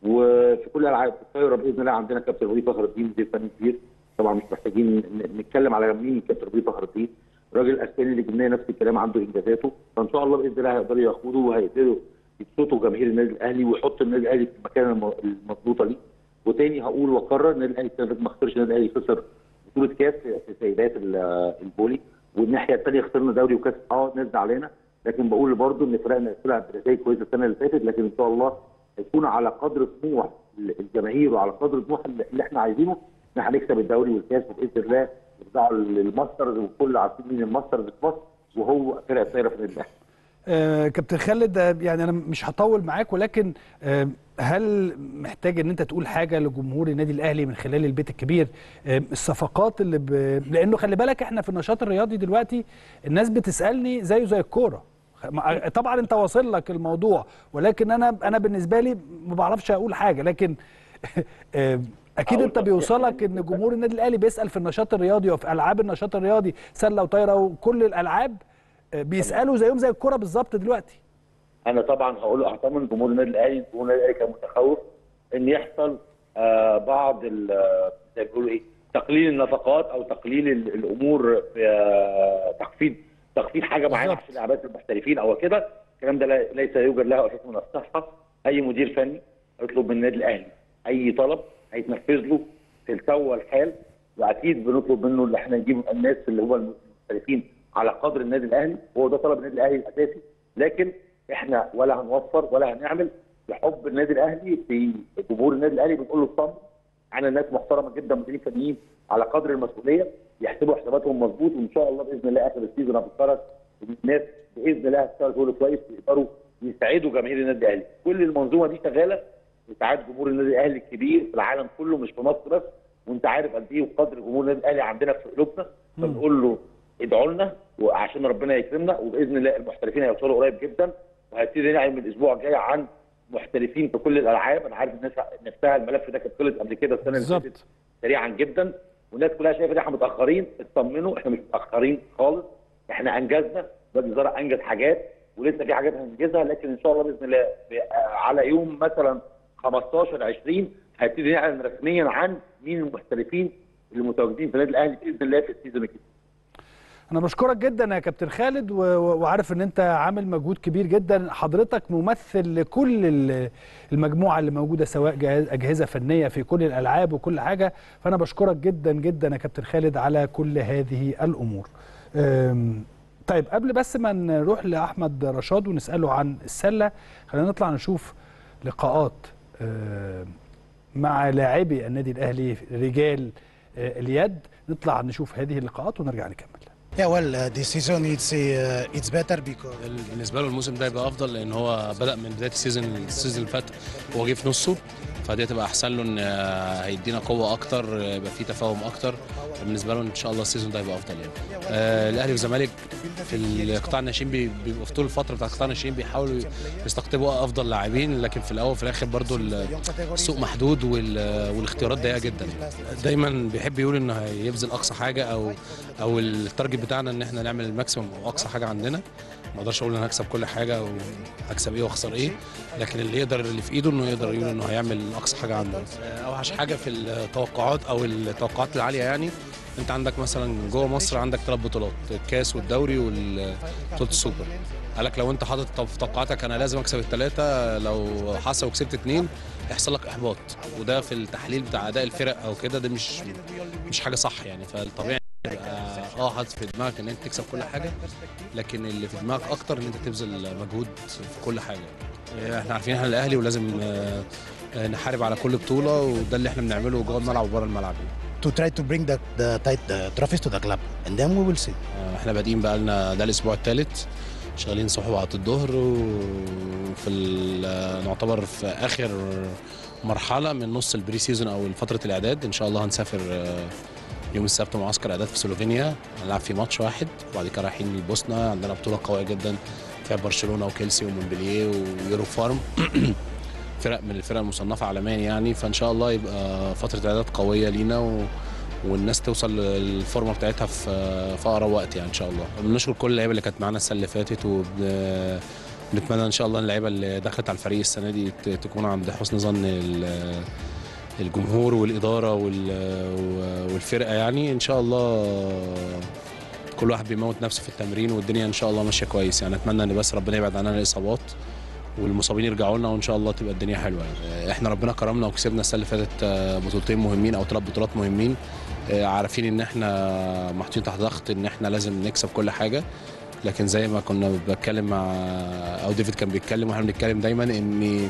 وفي كل الالعاب في الطايره باذن الله عندنا كابتن ابراهيم فخر الدين مدير فني كبير طبعا مش محتاجين ن- نتكلم على مين كابتن ابراهيم فخر الدين الراجل الاسباني اللي جبناه نفس الكلام عنده انجازاته فان شاء الله باذن الله هيقدروا ياخدوا وهيقدروا يبسطوا جماهير النادي الاهلي ويحطوا النادي الاهلي في المكان الم- المظبوطه ليه وتاني هقول واكرر النادي الاهلي السنه اللي فاتت ما خسرش النادي الاهلي خسر بطوله كاس في في سيدات ال- الفولي والناحيه الثانيه خسرنا دوري وكاس اه ناس زعلانه لكن بقول برضو ان فرقنا طلع بنتائج كويسه السنه اللي فاتت لكن ان شاء الله هيكون على قدر طموح الجماهير وعلى قدر طموح اللي اللي احنا عايزينه ان احنا هنكسب الدوري والكاس وباذن الله نرجعوا للماسترز والكل عارفين مين الماسترز في مصر وهو فرقه الطايره في النادي الاهلي آه، كابتن خالد آه، يعني انا مش هطول معاك ولكن آه، هل محتاج ان انت تقول حاجه لجمهور النادي الاهلي من خلال البيت الكبير آه، الصفقات اللي ب... لانه خلي بالك احنا في النشاط الرياضي دلوقتي الناس بتسالني زيه زي الكوره ما- طبعا انت واصل لك الموضوع ولكن انا انا بالنسبه لي ما بعرفش اقول حاجه لكن آه، اكيد انت بيوصلك ان جمهور النادي الاهلي بيسال في النشاط الرياضي وفي العاب النشاط الرياضي سله وطايره وكل الالعاب آه، بيسالوا زيهم زي الكوره بالظبط دلوقتي انا طبعا هقول اطمن جمهور النادي الاهلي جمهور النادي الاهلي كان متخوف ان يحصل آه بعض ال- آه، زي ما بيقولوا ايه تقليل النفقات او تقليل ال- الامور في آه، تخفيض تخفيض حاجه معينه عشان لعبات المحترفين او كده الكلام ده لا- ليس يوجد له اساس من الصحه اي مدير فني يطلب من النادي الاهلي اي طلب هيتنفذ له في التو والحال واكيد بنطلب منه اللي احنا نجيب الناس اللي هو المحترفين على قدر النادي الاهلي وهو ده طلب النادي الاهلي الاساسي لكن احنا ولا هنوفر ولا هنعمل بحب النادي الاهلي في جمهور النادي الاهلي بنقول له اطمن انا ناس محترمه جدا مديرين فنيين على قدر المسؤوليه يحسبوا حساباتهم مظبوط وان شاء الله باذن الله اخر السيزون هتتفرج الناس باذن الله هتشتغل شغل كويس ويقدروا يساعدوا جماهير النادي الاهلي كل المنظومه دي شغاله لساعات جمهور النادي الاهلي الكبير في العالم كله مش في مصر بس وانت عارف قد ايه وقدر جمهور النادي الاهلي عندنا في قلوبنا فنقول له ادعوا لنا وعشان ربنا يكرمنا وباذن الله المحترفين هيوصلوا قريب جدا وهبتدي نعمل من الاسبوع الجاي عن محترفين في كل الالعاب انا عارف الناس نفسها الملف ده كان خلص قبل كده السنه اللي فاتت سريعا جدا والناس كلها شايفه ان احنا متاخرين اطمنوا احنا مش متاخرين خالص احنا انجزنا نادي الوزاره انجز حاجات ولسه في حاجات هننجزها لكن ان شاء الله باذن الله في- على يوم مثلا 15 20 هيبتدي نعلن رسميا عن مين المحترفين اللي متواجدين في النادي الاهلي باذن الله في السيزون الجديد انا بشكرك جدا يا كابتن خالد و- و- وعارف ان انت عامل مجهود كبير جدا حضرتك ممثل لكل ال- المجموعه اللي موجوده سواء جهاز اجهزه فنيه في كل الالعاب وكل حاجه فانا بشكرك جدا جدا يا كابتن خالد على كل هذه الامور أم، طيب قبل بس ما نروح لاحمد رشاد ونساله عن السله خلينا نطلع نشوف لقاءات أم، مع لاعبي النادي الاهلي رجال آه، اليد نطلع نشوف هذه اللقاءات ونرجع نكمل Yeah, well, uh, this season it's uh, it's better because بالنسبه له الموسم ده يبقى افضل لان هو بدا من بدايه السيزون السيزون اللي فات هو جه في نصه فدي هتبقى احسن له ان آه، هيدينا قوه اكتر آه، يبقى في تفاهم اكتر بالنسبه له ان شاء الله السيزون ده هيبقى افضل يعني آه، الاهلي والزمالك في القطاع الناشئين بي- بيبقوا في طول الفتره بتاعت القطاع الناشئين بيحاولوا يستقطبوا افضل لاعبين لكن في الاول وفي الاخر برضو ال- السوق محدود وال- والاختيارات ضيقه جدا دايما بيحب يقول انه هيبذل اقصى حاجه او او التارجت بتاعنا ان احنا نعمل الماكسيمم او اقصى حاجه عندنا ما اقدرش اقول انا هكسب كل حاجه وهكسب ايه واخسر ايه لكن اللي يقدر اللي في ايده انه يقدر يقول انه هيعمل اقصى حاجه عنده اوحش حاجه في التوقعات او التوقعات العاليه يعني انت عندك مثلا جوه مصر عندك ثلاث بطولات الكاس والدوري وبطوله السوبر قالك لو انت حاطط طب في توقعاتك انا لازم اكسب الثلاثه لو حصل وكسبت اثنين يحصل لك احباط وده في التحليل بتاع اداء الفرق او كده ده مش مش حاجه صح يعني فالطبيعي تبقى اه حاطط في دماغك ان انت تكسب كل حاجه لكن اللي في دماغك اكتر ان انت تبذل مجهود في كل حاجه احنا عارفين احنا الاهلي ولازم آه، آه، نحارب على كل بطوله وده اللي احنا بنعمله جوه الملعب وبره الملعب to try to bring the the, tit- the trophies to the club and then we will see. آه، احنا بادئين بقى لنا ده الاسبوع الثالث شغالين صبح وقت الظهر وفي ال- نعتبر في اخر مرحله من نص البري سيزون او فتره الاعداد ان شاء الله هنسافر آه، يوم السبت معسكر اعداد في سلوفينيا هنلعب فيه ماتش واحد وبعد كده رايحين البوسنه عندنا بطوله قويه جدا فيها برشلونه وكيلسي ومونبلييه ويورو فارم فرق من الفرق المصنفه عالميا يعني فان شاء الله يبقى فتره اعداد قويه لينا و... والناس توصل للفورمه بتاعتها في في اقرب وقت يعني ان شاء الله بنشكر كل اللعيبه اللي كانت معانا السنه اللي فاتت وبنتمنى ان شاء الله اللعيبه اللي دخلت على الفريق السنه دي ت- تكون عند حسن ظن ال- الجمهور والاداره وال- والفرقه يعني ان شاء الله كل واحد بيموت نفسه في التمرين والدنيا ان شاء الله ماشيه كويس يعني اتمنى ان بس ربنا يبعد عننا الاصابات والمصابين يرجعوا لنا وان شاء الله تبقى الدنيا حلوه يعني احنا ربنا كرمنا وكسبنا السنه اللي فاتت آه، بطولتين مهمين او ثلاث بطولات مهمين آه، عارفين ان احنا محطوطين تحت ضغط ان احنا لازم نكسب كل حاجه لكن زي ما كنا بتكلم مع او ديفيد كان بيتكلم واحنا بنتكلم دايما ان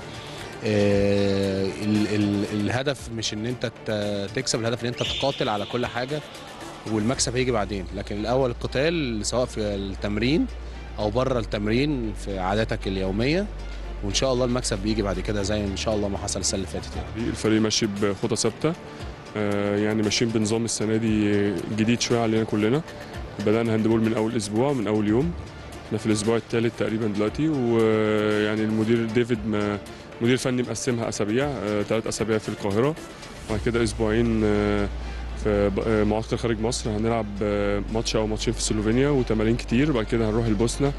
آه، ال ال الهدف مش ان انت ت- تكسب الهدف ان انت تقاتل على كل حاجه والمكسب هيجي بعدين لكن الاول القتال سواء في التمرين او بره التمرين في عاداتك اليوميه وان شاء الله المكسب بيجي بعد كده زي ان شاء الله ما حصل السنه اللي فاتت يعني الفريق ماشي بخطى ثابته آه، يعني ماشيين بنظام السنه دي جديد شويه علينا كلنا بدانا هاندبول من اول اسبوع من اول يوم احنا في الاسبوع الثالث تقريبا دلوقتي ويعني المدير ديفيد ما مدير فني مقسمها اسابيع ثلاث اسابيع في القاهره وبعد كده اسبوعين آه، في ب- آه، معسكر خارج مصر هنلعب آه، ماتش او ماتشين في سلوفينيا وتمارين كتير وبعد كده هنروح البوسنه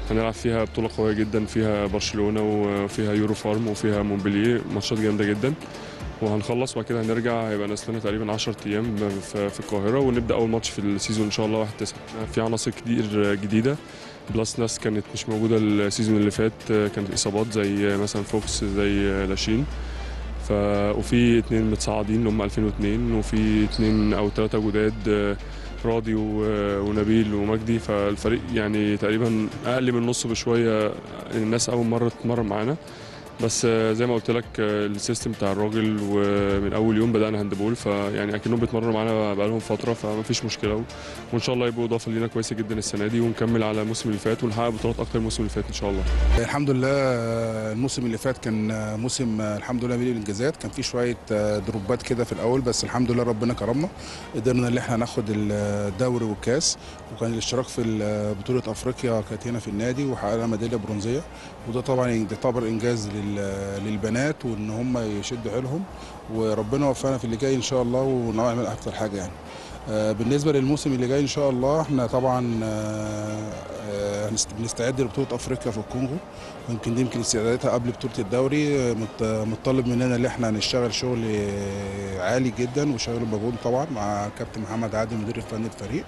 هنلعب فيها بطوله قويه جدا فيها برشلونه وفيها يورو فارم وفيها مونبلييه ماتشات جامده جدا وهنخلص وبعد كده هنرجع هيبقى ناقص لنا تقريبا 10 ايام في في القاهره ونبدا اول ماتش في السيزون ان شاء الله 1 9 في عناصر كتير جديده بلس ناس كانت مش موجوده السيزون اللي فات كانت اصابات زي مثلا فوكس زي لاشين ف وفي اتنين متصاعدين اللي هم 2002 وفي اتنين او ثلاثه جداد راضي و- ونبيل ومجدي فالفريق يعني تقريبا اقل من نصه بشويه الناس اول مره تتمرن معانا بس آه، زي ما قلت لك آه، السيستم بتاع الراجل ومن اول يوم بدانا هاندبول فيعني اكنهم بيتمرنوا معانا بقالهم فتره فما فيش مشكله و- وان شاء الله يبقوا اضافه لينا كويسه جدا السنه دي ونكمل على الموسم اللي فات ونحقق بطولات اكتر من الموسم اللي فات ان شاء الله الحمد لله آه، الموسم اللي فات كان آه، موسم آه، الحمد لله مليء بالانجازات كان في شويه آه، دروبات كده في الاول بس الحمد لله ربنا كرمنا قدرنا ان احنا ناخد الدوري والكاس وكان الاشتراك في ال- بطوله افريقيا كانت هنا في النادي وحققنا ميداليه برونزيه وده طبعا يعتبر انجاز لل- للبنات وان هم يشدوا حيلهم وربنا وفقنا في اللي جاي ان شاء الله ونعمل اكتر حاجه يعني آه، بالنسبه للموسم اللي جاي ان شاء الله احنا طبعا آه، آه، هنست- بنستعد لبطوله افريقيا في الكونغو يمكن دي يمكن استعداداتها قبل بطوله الدوري آه، مت- متطلب مننا ان احنا نشتغل شغل آه، عالي جدا وشغل مجهود طبعا مع كابتن محمد عادل مدير الفني الفريق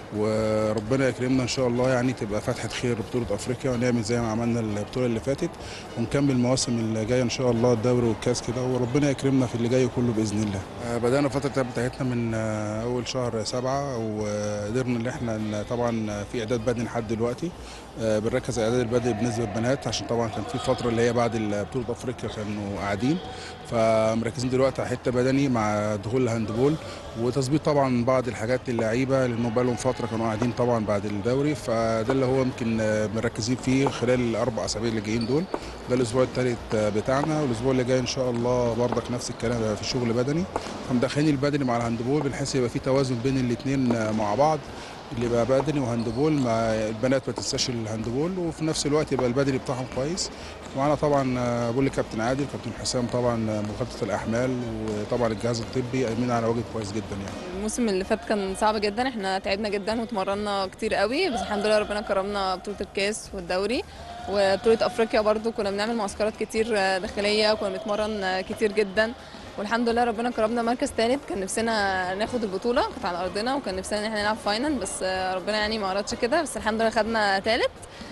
وربنا يكرمنا ان شاء الله يعني تبقى فتحه خير بطوله افريقيا ونعمل زي ما عملنا البطوله اللي فاتت ونكمل المواسم اللي جايه ان شاء الله الدوري والكاس كده وربنا يكرمنا في اللي جاي كله باذن الله آه، بدانا الفتره بتاعتنا من آه، اول شهر سبعة وقدرنا ان احنا ن- طبعا في اعداد بدني لحد دلوقتي آه، بنركز على اعداد البدني بالنسبه للبنات عشان طبعا كان في فتره اللي هي بعد ال- بطوله افريقيا كانوا قاعدين فمركزين دلوقتي على حته بدني مع دخول الهاندبول وتظبيط طبعا بعض الحاجات للعيبه لانه بقى لهم فتره كانوا قاعدين طبعا بعد الدوري فده اللي هو يمكن آه، مركزين فيه خلال الاربع اسابيع اللي جايين دول ده الاسبوع الثالث بتاعنا والاسبوع اللي جاي ان شاء الله برضك نفس الكلام هيبقى في شغل بدني فمدخلين البدني مع الهاندبول بنحس يبقى في توازن بين الاثنين مع بعض اللي يبقى بدني وهاندبول مع البنات ما تنساش الهاندبول وفي نفس الوقت يبقى البدني بتاعهم كويس معانا طبعا آه، بقول لكابتن عادل كابتن حسام طبعا آه، مخطط الاحمال وطبعا الجهاز الطبي قايمين على واجب كويس جدا يعني الموسم اللي فات كان صعب جدا احنا تعبنا جدا وتمرنا كتير قوي بس الحمد لله ربنا كرمنا بطولة الكاس والدوري وبطولة افريقيا برضو كنا بنعمل معسكرات كتير آه، داخلية وكنا بنتمرن آه، كتير جدا والحمد لله ربنا كرمنا مركز ثالث كان نفسنا ناخد البطولة كانت على ارضنا وكان نفسنا ان احنا نلعب فاينل بس آه، ربنا يعني ما اردش كده بس الحمد لله خدنا ثالث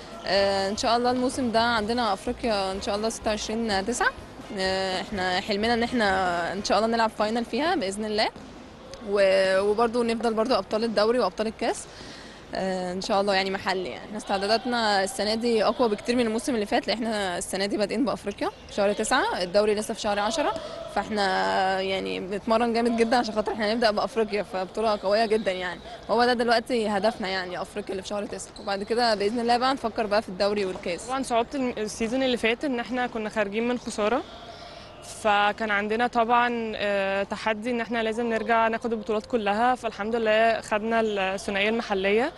ان شاء الله الموسم ده عندنا افريقيا ان شاء الله 26 9 احنا حلمنا ان احنا ان شاء الله نلعب فاينل فيها باذن الله و- وبرضه نفضل برضه ابطال الدوري وابطال الكاس آه، ان شاء الله يعني محلي يعني احنا استعداداتنا السنه دي اقوى بكتير من الموسم اللي فات لان احنا السنه دي بادئين بافريقيا في شهر تسعة الدوري لسه في شهر عشرة فاحنا يعني بنتمرن جامد جدا عشان خاطر احنا نبدا بافريقيا فبطوله قويه جدا يعني هو ده دلوقتي هدفنا يعني افريقيا اللي في شهر تسعة وبعد كده باذن الله بقى نفكر بقى في الدوري والكاس طبعا صعوبة الم- السيزون اللي فات ان احنا كنا خارجين من خسارة فكان عندنا طبعا آه، تحدي ان احنا لازم نرجع ناخد البطولات كلها فالحمد لله خدنا الثنائية المحلية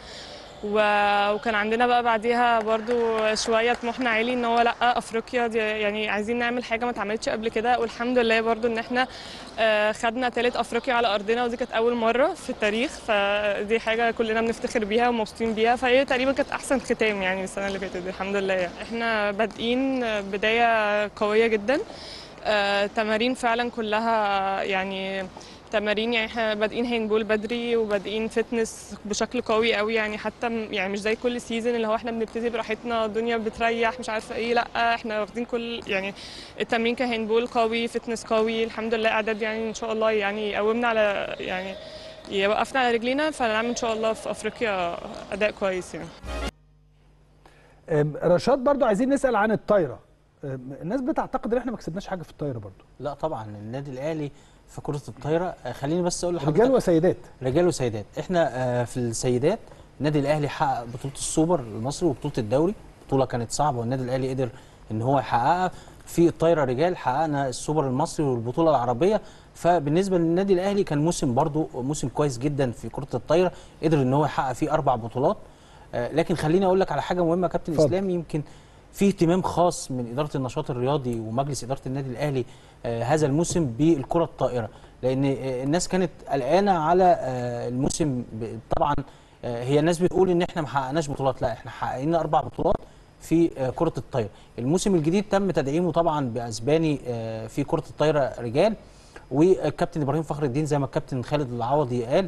و- وكان عندنا بقى بعديها برضو شوية طموحنا عالي ان هو لا افريقيا دي يعني عايزين نعمل حاجة ما اتعملتش قبل كده والحمد لله برضو ان احنا آه، خدنا ثالث افريقيا على ارضنا ودي كانت اول مرة في التاريخ فدي حاجة كلنا بنفتخر بيها ومبسوطين بيها فهي تقريبا كانت احسن ختام يعني السنة اللي فاتت دي الحمد لله يعني. احنا بادئين بداية قوية جدا آه، تمارين فعلا كلها يعني تمارين يعني احنا بادئين هاندبول بدري وبادئين فتنس بشكل قوي قوي يعني حتى م- يعني مش زي كل سيزون اللي هو احنا بنبتدي براحتنا الدنيا بتريح مش عارفه ايه لا احنا واخدين كل يعني التمرين كهاندبول قوي فتنس قوي الحمد لله اعداد يعني ان شاء الله يعني يقومنا على يعني يوقفنا على رجلينا فنعمل ان شاء الله في افريقيا اداء كويس يعني أم، رشاد برضو عايزين نسال عن الطايره أم، الناس بتعتقد ان احنا ما كسبناش حاجه في الطايره برضو لا طبعا النادي الاهلي في كره الطايره آه، خليني بس اقول لحضرتك رجال وسيدات رجال وسيدات احنا آه، في السيدات النادي الاهلي حقق بطوله السوبر المصري وبطوله الدوري بطوله كانت صعبه والنادي الاهلي قدر ان هو يحققها في الطايره رجال حققنا السوبر المصري والبطوله العربيه فبالنسبه للنادي الاهلي كان موسم برضو موسم كويس جدا في كره الطايره قدر ان هو يحقق فيه اربع بطولات آه، لكن خليني اقول لك على حاجه مهمه يا كابتن اتفضل. اسلام يمكن في اهتمام خاص من اداره النشاط الرياضي ومجلس اداره النادي الاهلي آه، هذا الموسم بالكره الطائره لان آه، الناس كانت قلقانه على آه، الموسم ب- طبعا آه، هي الناس بتقول ان احنا ما حققناش بطولات لا احنا حققنا اربع بطولات في آه، كره الطايره الموسم الجديد تم تدعيمه طبعا باسباني آه، في كره الطايره رجال والكابتن ابراهيم فخر الدين زي ما الكابتن خالد العوضي قال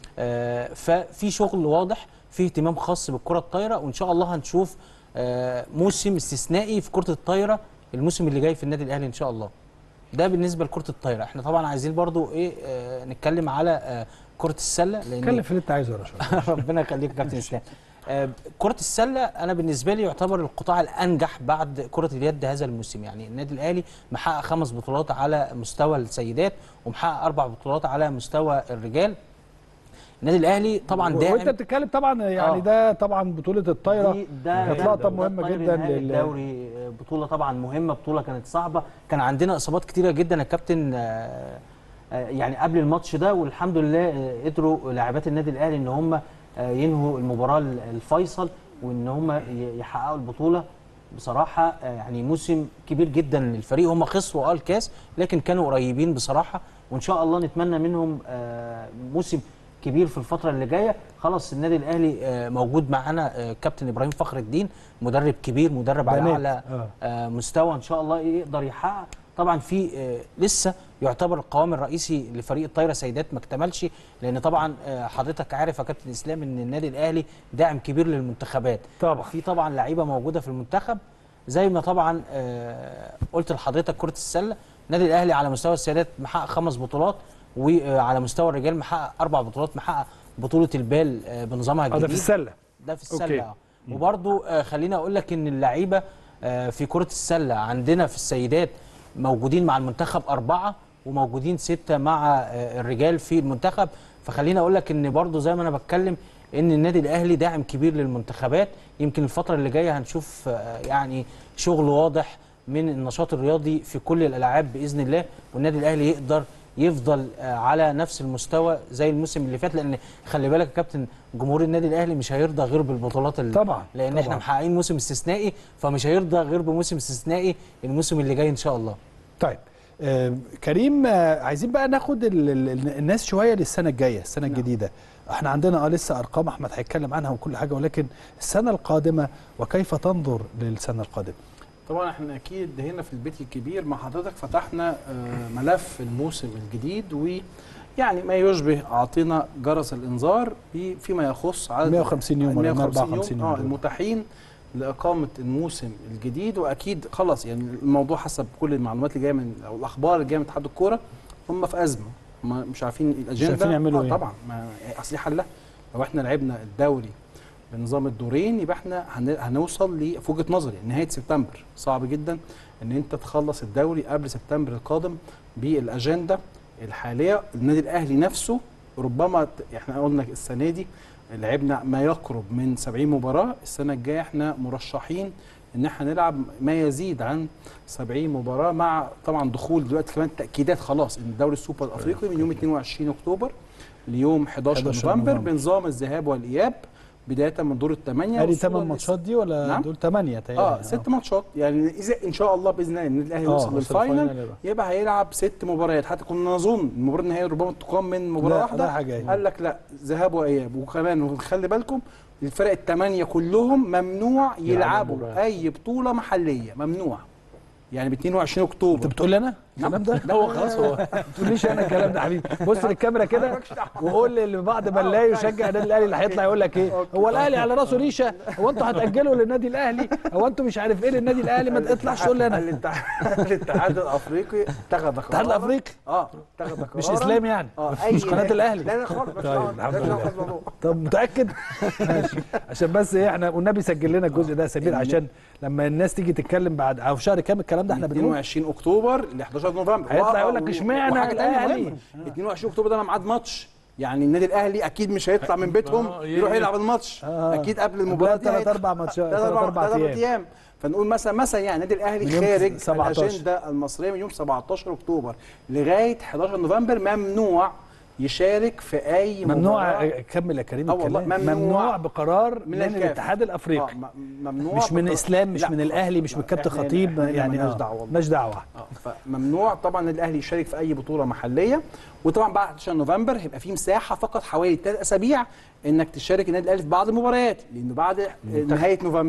آه، ففي شغل واضح في اهتمام خاص بالكره الطايره وان شاء الله هنشوف آه، موسم استثنائي في كره الطايره الموسم اللي جاي في النادي الاهلي ان شاء الله ده بالنسبه لكره الطايره احنا طبعا عايزين برضو ايه آه، نتكلم على آه، كره السله لان اتكلم في اللي انت عايزه يا رشا ربنا يخليك يا كابتن اسلام آه، كرة السلة أنا بالنسبة لي يعتبر القطاع الأنجح بعد كرة اليد هذا الموسم يعني النادي الأهلي محقق خمس بطولات على مستوى السيدات ومحقق أربع بطولات على مستوى الرجال النادي الأهلي طبعا وانت داعم بتتكلم طبعا يعني آه. ده طبعا بطوله الطايره دي- ده كانت ده- لقطه ده مهمه الطاير جدا النهائي لل الدوري آه، بطوله طبعا مهمه بطوله كانت صعبه كان عندنا اصابات كتيره جدا يا كابتن آه، آه، يعني قبل الماتش ده والحمد لله آه، قدروا لاعبات النادي الاهلي ان هم آه، ينهوا المباراه الفيصل وان هم ي- يحققوا البطوله بصراحه آه، يعني موسم كبير جدا للفريق هم خسروا اه الكاس لكن كانوا قريبين بصراحه وان شاء الله نتمنى منهم آه، موسم كبير في الفتره اللي جايه خلاص النادي الاهلي آه، موجود معانا آه، كابتن ابراهيم فخر الدين مدرب كبير مدرب على بنات. اعلى آه. آه، مستوى ان شاء الله يقدر يحقق طبعا في آه، لسه يعتبر القوام الرئيسي لفريق الطايره سيدات ما اكتملش لان طبعا آه، حضرتك عارف يا كابتن اسلام ان النادي الاهلي داعم كبير للمنتخبات طبعا في طبعا لعيبه موجوده في المنتخب زي ما طبعا آه، قلت لحضرتك كره السله النادي الاهلي على مستوى السيدات محقق خمس بطولات وعلى مستوى الرجال محقق اربع بطولات محقق بطوله البال آه، بنظامها اه الجديد ده في السله ده في أوكي. السله اه وبرضو آه، خليني اقول لك ان اللعيبه آه، في كره السله عندنا في السيدات موجودين مع المنتخب اربعه وموجودين سته مع آه، الرجال في المنتخب فخليني اقول لك ان برضو زي ما انا بتكلم ان النادي الاهلي داعم كبير للمنتخبات يمكن الفتره اللي جايه هنشوف آه، يعني شغل واضح من النشاط الرياضي في كل الالعاب باذن الله والنادي الاهلي يقدر يفضل آه، على نفس المستوى زي الموسم اللي فات لان خلي بالك يا كابتن جمهور النادي الاهلي مش هيرضى غير بالبطولات ال- طبعا لان طبعا. احنا محققين موسم استثنائي فمش هيرضى غير بموسم استثنائي الموسم اللي جاي ان شاء الله طيب آه كريم آه عايزين بقى ناخد ال ال الناس شويه للسنه الجايه السنه الجديده احنا عندنا اه لسه ارقام احمد هيتكلم عنها وكل حاجه ولكن السنه القادمه وكيف تنظر للسنه القادمه طبعا احنا اكيد هنا في البيت الكبير مع حضرتك فتحنا آه، ملف الموسم الجديد ويعني ما يشبه اعطينا جرس الانذار ب- فيما يخص عدد 150 يوم ولا 150 154 يوم اه دول. المتاحين لاقامه الموسم الجديد واكيد خلاص يعني الموضوع حسب كل المعلومات اللي جايه من او الاخبار اللي جايه من اتحاد الكوره هم في ازمه هم مش عارفين الاجنده عارفين يعملوا آه إيه. طبعا ما اصل دي حلها لو احنا لعبنا الدوري بنظام الدورين يبقى احنا هن- هنوصل ل في وجهه نظري نهايه سبتمبر صعب جدا ان انت تخلص الدوري قبل سبتمبر القادم بالاجنده الحاليه النادي الاهلي نفسه ربما ت- احنا قلنا السنه دي لعبنا ما يقرب من 70 مباراه السنه الجايه احنا مرشحين ان احنا نلعب ما يزيد عن 70 مباراه مع طبعا دخول دلوقتي كمان تاكيدات خلاص ان الدوري السوبر الافريقي من يوم 22 اكتوبر ليوم 11 11 نوفمبر نوفمبر. بنظام الذهاب والاياب بدايه من دور الثمانيه ادي والصورة 8 اللي- ماتشات دي ولا نعم؟ دول 8 تقريبا اه ست ماتشات يعني اذا ان شاء الله باذن الله النادي الاهلي آه، يوصل وصل للفاينل الفاينل يبقى. يبقى هيلعب ست مباريات حتى كنا نظن المباراه النهائيه ربما تقام من مباراه لا، واحده رايحة جاية. قال لك لا ذهاب واياب وكمان خلي بالكم الفرق الثمانيه كلهم ممنوع يلعبوا مباريات. اي بطوله محليه ممنوع يعني ب 22 اكتوبر انت بتقول لي انا الكلام ده؟ لا هو خلاص هو ما تقوليش انا الكلام ده يا حبيبي بص للكاميرا كده وقول لي اللي بعد ما نلاقي يشجع النادي الاهلي اللي هيطلع يقول لك ايه هو الاهلي على راسه ريشه هو انتوا هتاجلوا للنادي الاهلي هو انتوا مش عارف ايه للنادي الاهلي ما تطلعش تقول لي انا الاتحاد الاتحاد الافريقي اتخذ قرار الاتحاد الافريقي اه اتخذ قرار مش اسلام يعني اه مش قناه الاهلي لا لا خالص طيب الحمد لله طب متاكد ماشي عشان بس ايه احنا والنبي سجل لنا الجزء ده يا سمير عشان لما الناس تيجي تتكلم بعد او في شهر كام الكلام ده احنا بنقول 22 اكتوبر ل 11 نوفمبر هيطلع يقول و- لك اشمعنى وحاجة تانية الأهلي؟ مهمة. 22 اكتوبر ده ميعاد ماتش يعني النادي الاهلي اكيد مش هيطلع من بيتهم آه، يروح ي- يلعب الماتش آه. اكيد قبل المباراه قبلها تلات أربع ماتشات- ثلاث تلات اربع أربع تلات أيام. ايام فنقول مثلا مثلا يعني النادي الاهلي من يوم خارج 17. الاجنده المصريه من يوم 17 اكتوبر لغايه 11 نوفمبر ممنوع يشارك في اي ممنوع مباراة. كمل يا كريم آه والله، الكلام ممنوع ممنوع بقرار من, الكاف. الاتحاد الافريقي آه، م- ممنوع مش من بقرار- اسلام مش لا، من الاهلي مش من كابتن إحنا هنا- خطيب إحنا هنا يعني مالناش آه، دعوه والله. مالناش دعوه اه فممنوع طبعا النادي الاهلي يشارك في اي بطوله محليه وطبعا بعد 11 نوفمبر هيبقى في مساحه فقط حوالي ثلاث اسابيع انك تشارك النادي الاهلي في بعض المباريات لانه بعد نهايه نوفمبر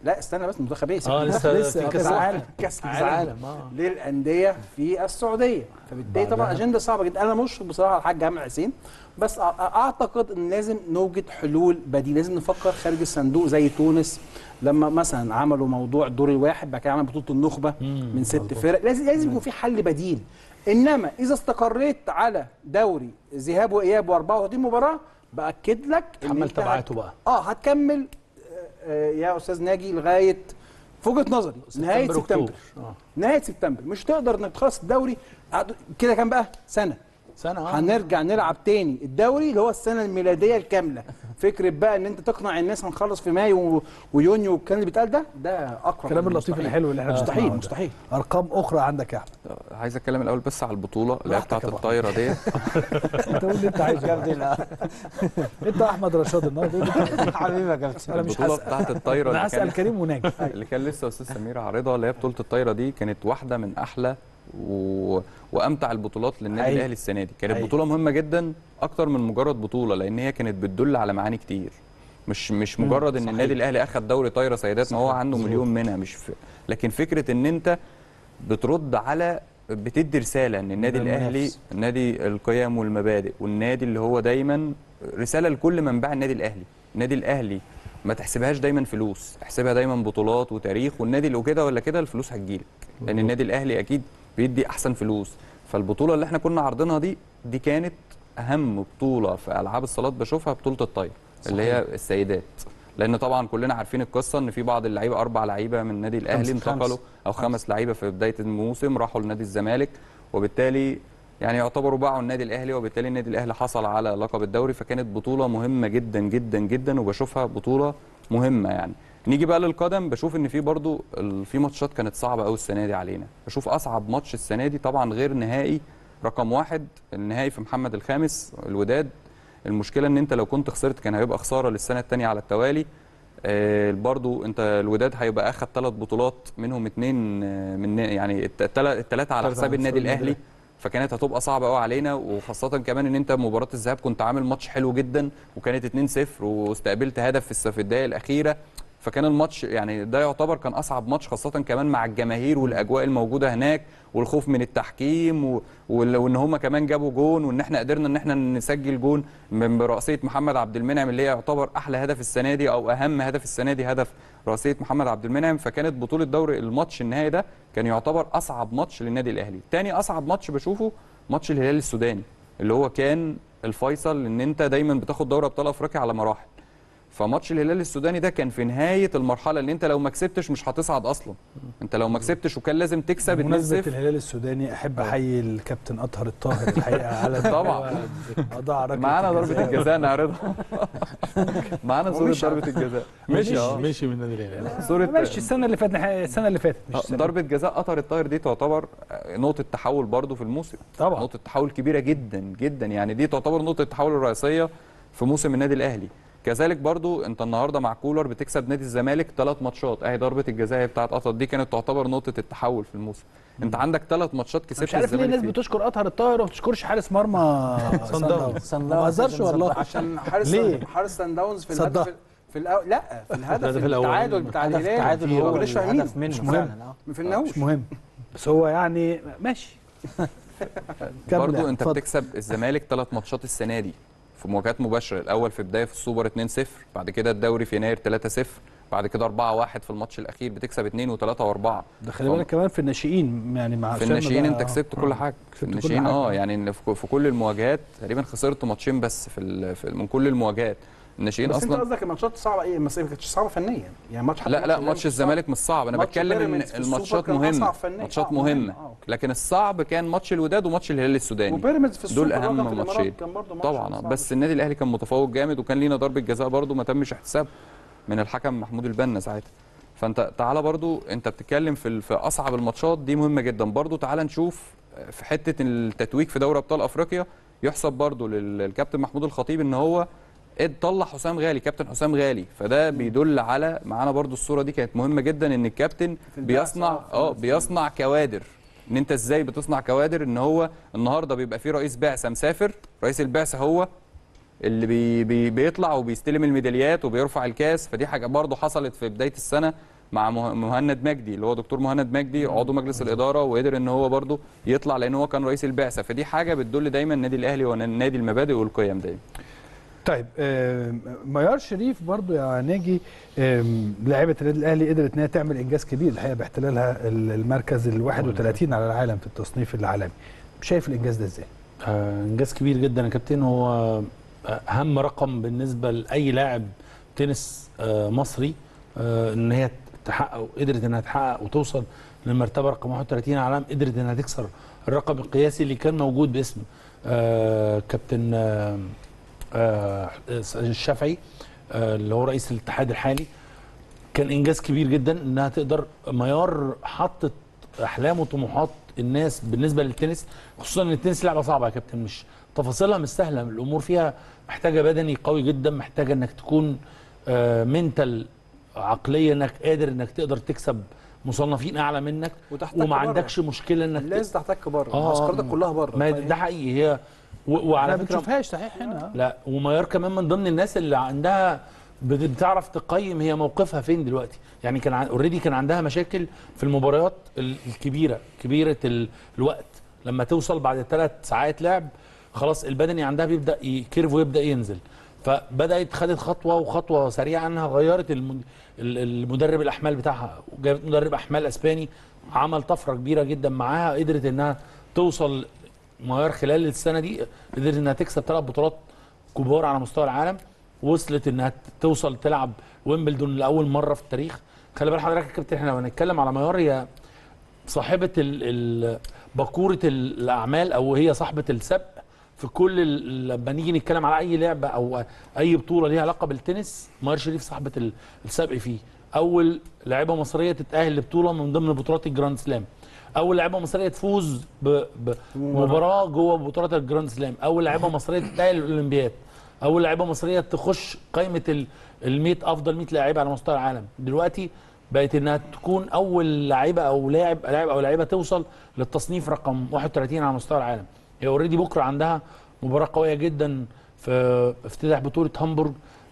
لا استنى بس منتخب ايه اه لسه في كاس عالم كاس كاس عالم عالم اه للانديه في السعوديه فبالتالي طبعا بعدها. اجنده صعبه جدا انا مشفق بصراحه على الحاج عامر حسين بس أ- أ- اعتقد ان لازم نوجد حلول بديله لازم نفكر خارج الصندوق زي تونس لما مثلا عملوا موضوع الدور الواحد بعد كده عملوا بطوله النخبه من ست فرق لازم لازم يكون في حل بديل انما اذا استقريت على دوري ذهاب واياب و34 مباراه باكد لك إن تحمل أنت تبعاته هت- بقى. اه هتكمل آه، آه، يا استاذ ناجي لغايه في وجهه نظري نهايه سبتمبر، سبتمبر أكتوبر. آه. نهايه سبتمبر مش تقدر انك تخلص الدوري قعدوا- كده كان بقى سنه سنه آه. هنرجع نلعب تاني الدوري اللي هو السنه الميلاديه الكامله فكره بقى ان انت تقنع الناس هنخلص في مايو و- ويونيو والكلام اللي بيتقال ده ده اقرب الكلام من اللطيف المستحيل. الحلو اللي احنا مستحيل بنسمعه ده. مستحيل ارقام اخرى عندك يا احمد عايز اتكلم الاول بس على البطوله اللي هي براحتك بتاعت يا أبو الطايره ديت انت قول اللي انت عايزه يا كابتن انت احمد رشاد النهارده حبيبي يا كابتن انا مش البطوله هسال بتاعت الطايره انا اللي هسال كانت كريم وناجي اللي كان لسه استاذ سمير عارضها اللي هي بطوله الطايره دي كانت واحده من احلى و... وامتع البطولات للنادي حقيقي. الاهلي السنه دي كانت حقيقي. بطوله مهمه جدا اكتر من مجرد بطوله لان هي كانت بتدل على معاني كتير مش مش مم، مجرد ان صحيح. النادي الاهلي اخذ دوري طايره سيدات ما هو صحيح، عنده مظبوط. مليون منها مش في... لكن فكره ان انت بترد على بتدي رساله ان النادي ده الاهلي المنافس. النادي القيم والمبادئ والنادي اللي هو دايما رساله لكل من باع النادي الاهلي النادي الاهلي ما تحسبهاش دايما فلوس احسبها دايما بطولات وتاريخ والنادي اللي كده ولا كده الفلوس هتجيلك لان النادي الاهلي اكيد بيدي احسن فلوس فالبطوله اللي احنا كنا عارضينها دي دي كانت اهم بطوله في العاب الصالات بشوفها بطوله الطايره اللي هي السيدات لان طبعا كلنا عارفين القصه ان في بعض اللعيبه اربع لعيبه من النادي الاهلي خمسة. انتقلوا او خمس لعيبه في بدايه الموسم راحوا لنادي الزمالك وبالتالي يعني يعتبروا باعوا النادي الاهلي وبالتالي النادي الاهلي حصل على لقب الدوري فكانت بطوله مهمه جدا جدا جدا وبشوفها بطوله مهمه يعني نيجي بقى للقدم بشوف ان في برضو ال- في ماتشات كانت صعبه قوي السنه دي علينا بشوف اصعب ماتش السنه دي طبعا غير نهائي رقم واحد النهائي في محمد الخامس الوداد المشكله ان انت لو كنت خسرت كان هيبقى خساره للسنه الثانيه على التوالي آه، برضو انت الوداد هيبقى اخد ثلاث بطولات منهم اثنين من يعني الثلاثه على تلاتة حساب على النادي حساب الاهلي فكانت هتبقى صعبه قوي علينا وخاصه كمان ان انت مباراه الذهاب كنت عامل ماتش حلو جدا وكانت 2-0 واستقبلت هدف في الس- في الدقائق الاخيره فكان الماتش يعني ده يعتبر كان اصعب ماتش خاصه كمان مع الجماهير والاجواء الموجوده هناك والخوف من التحكيم و... وال- وان هم كمان جابوا جون وان احنا قدرنا ان احنا نسجل جون من براسيه محمد عبد المنعم اللي هي يعتبر احلى هدف السنه دي او اهم هدف السنه دي هدف راسيه محمد عبد المنعم فكانت بطوله دوري الماتش النهائي ده كان يعتبر اصعب ماتش للنادي الاهلي تاني اصعب ماتش بشوفه ماتش الهلال السوداني اللي هو كان الفيصل ان انت دايما بتاخد دوري ابطال افريقيا على مراحل فماتش الهلال السوداني ده كان في نهايه المرحله اللي انت لو ما كسبتش مش هتصعد اصلا انت لو ما كسبتش وكان لازم تكسب 2-0 بمناسبة الهلال السوداني احب احيي الكابتن اطهر الطاهر الحقيقه على إن طبعا. هو اضاع ركله معانا ضربه الجزاء. الجزاء نعرضها معانا صوره ومشي. ضربه الجزاء مشي اه مشي من النادي الاهلي صوره ماشي السنه اللي فاتت السنه اللي فاتت مش آه، السنة ضربه جزاء قطر الطاير دي تعتبر آه، نقطه تحول برضو في الموسم طبعا. نقطه تحول كبيره جدا جدا يعني دي تعتبر نقطه التحول الرئيسيه في موسم النادي الاهلي كذلك برضو انت النهارده مع كولر بتكسب نادي الزمالك ثلاث ماتشات اهي ضربه الجزاء بتاعت قطر دي كانت تعتبر نقطه التحول في الموسم انت عندك ثلاث ماتشات كسبت مش عارف ليه الزمالك الناس فيها. بتشكر اطهر الطاهر وما بتشكرش حارس مرمى صن داونز. صن داونز ما بهزرش والله عشان حارس ليه؟ حارس سان داونز في صدها. الهدف في الأول لا في الهدف الهدف الأول. التعادل بتاع هدف الهلال التعادل في- هو ما كناش فاهمين الهدف منه مش مهم. فعلا اه ما فهمناهوش مش مهم بس هو يعني ماشي كمل برضو يعني، انت اتفضل. بتكسب الزمالك ثلاث ماتشات السنه دي في مواجهات مباشره الاول في بدايه في السوبر 2-0 بعد كده الدوري في يناير 3-0 بعد كده 4-1 في الماتش الاخير بتكسب 2 و3 و4 ده خلي بالك كمان في الناشئين يعني مع في عشان الناشئين بقى- انت كسبت كل حاجه في كسبت كل الناشئين حاجة. اه يعني إن في في كل المواجهات تقريبا خسرت ماتشين بس في, ال- في من كل المواجهات الناشئين بس انت اصلا قصدك الماتشات صعبه ايه ما كانتش صعبه فنيا يعني ماتش حتى لا لا الهلال ماتش مش الزمالك مش صعب انا ماتش بتكلم ان بيراميدز في السوبر الماتشات كان مهمه أصعب فنيا. ماتشات آه، مهم. مهمه آه، أوكي. لكن الصعب كان ماتش الوداد وماتش الهلال السوداني وبيراميدز في السوبر دول اللي هو كان في اهم الإمارات ماتشين كان برضه ماتش طبعا صعب بس النادي الاهلي كان متفوق جامد وكان لينا ضربه جزاء برضه ما تمش احتساب من الحكم محمود البنا ساعتها فانت تعالى برضو انت بتتكلم في ال- في اصعب الماتشات دي مهمه جدا برضو تعالى نشوف في حته التتويج في دوري ابطال افريقيا يحسب برضو لل- للكابتن محمود الخطيب ان هو اد طلع حسام غالي كابتن حسام غالي فده بيدل على معانا برضو الصوره دي كانت مهمه جدا ان الكابتن بيصنع اه بيصنع كوادر ان انت ازاي بتصنع كوادر ان هو النهارده بيبقى في رئيس بعثه مسافر رئيس البعثه هو اللي بي بي بيطلع وبيستلم الميداليات وبيرفع الكاس فدي حاجه برضه حصلت في بدايه السنه مع مه- مهند مجدي اللي هو دكتور مهند مجدي عضو مجلس الاداره وقدر ان هو برده يطلع لان هو كان رئيس البعثه فدي حاجه بتدل دايما النادي الاهلي هو نادي المبادئ والقيم دايما طيب آم، ميار شريف برضو يا ناجي آم، لاعبة النادي الاهلي قدرت ان هي تعمل انجاز كبير الحقيقه باحتلالها ال- المركز ال 31 على العالم في التصنيف العالمي شايف الانجاز ده ازاي؟ آه، انجاز كبير جدا يا كابتن هو آه، اهم رقم بالنسبه لاي لاعب تنس آه، مصري آه، ان هي تحقق قدرت انها تحقق وتوصل للمرتبه رقم 31 على العالم قدرت انها تكسر الرقم القياسي اللي كان موجود باسم آه، كابتن آه، آه، الشافعي آه، اللي هو رئيس الاتحاد الحالي كان انجاز كبير جدا انها تقدر ميار حطت احلام وطموحات الناس بالنسبه للتنس خصوصا ان التنس لعبه صعبه يا كابتن مش تفاصيلها مش سهله الامور فيها محتاجه بدني قوي جدا محتاجه انك تكون منتال عقليه انك قادر انك تقدر تكسب مصنفين اعلى منك وتحتك وما بره. عندكش مشكله انك لازم تحتك بره آه، معسكراتك كلها بره ما ده حقيقي هي و- وعلى ما فكره بتشوفهاش صحيح هنا لا وميار كمان من ضمن الناس اللي عندها بت- بتعرف تقيم هي موقفها فين دلوقتي يعني كان اوريدي كان عندها مشاكل في المباريات ال- الكبيره كبيره ال- الوقت لما توصل بعد ثلاث ساعات لعب خلاص البدني عندها بيبدا يكيرف ويبدا ينزل فبدات خدت خطوه وخطوه سريعه انها غيرت الم- ال- المدرب الاحمال بتاعها وجابت مدرب احمال اسباني عمل طفره كبيره جدا معاها قدرت انها توصل ميار خلال السنه دي قدرت انها تكسب ثلاث بطولات كبار على مستوى العالم وصلت انها توصل تلعب ويمبلدون لاول مره في التاريخ خلي بال حضرتك يا كابتن احنا لما بنتكلم على ميار هي صاحبه ال ال باكوره ال- الاعمال او هي صاحبه السبق في كل ال- لما نيجي نتكلم على اي لعبه او اي بطوله ليها علاقه بالتنس ميار شريف صاحبه ال- السبق فيه اول لاعبه مصريه تتاهل لبطوله من ضمن بطولات الجراند سلام اول لاعبه مصريه تفوز ب- بمباراه جوه بطولات الجراند سلام اول لاعبه مصريه تتاهل للاولمبياد اول لاعبه مصريه تخش قائمه ال ال 100 افضل 100 لاعيبه على مستوى العالم دلوقتي بقت انها تكون اول لاعيبه او لاعب لاعب او لاعيبه توصل للتصنيف رقم 31 على مستوى العالم هي اوريدي بكره عندها مباراه قويه جدا في افتتاح بطوله هامبورج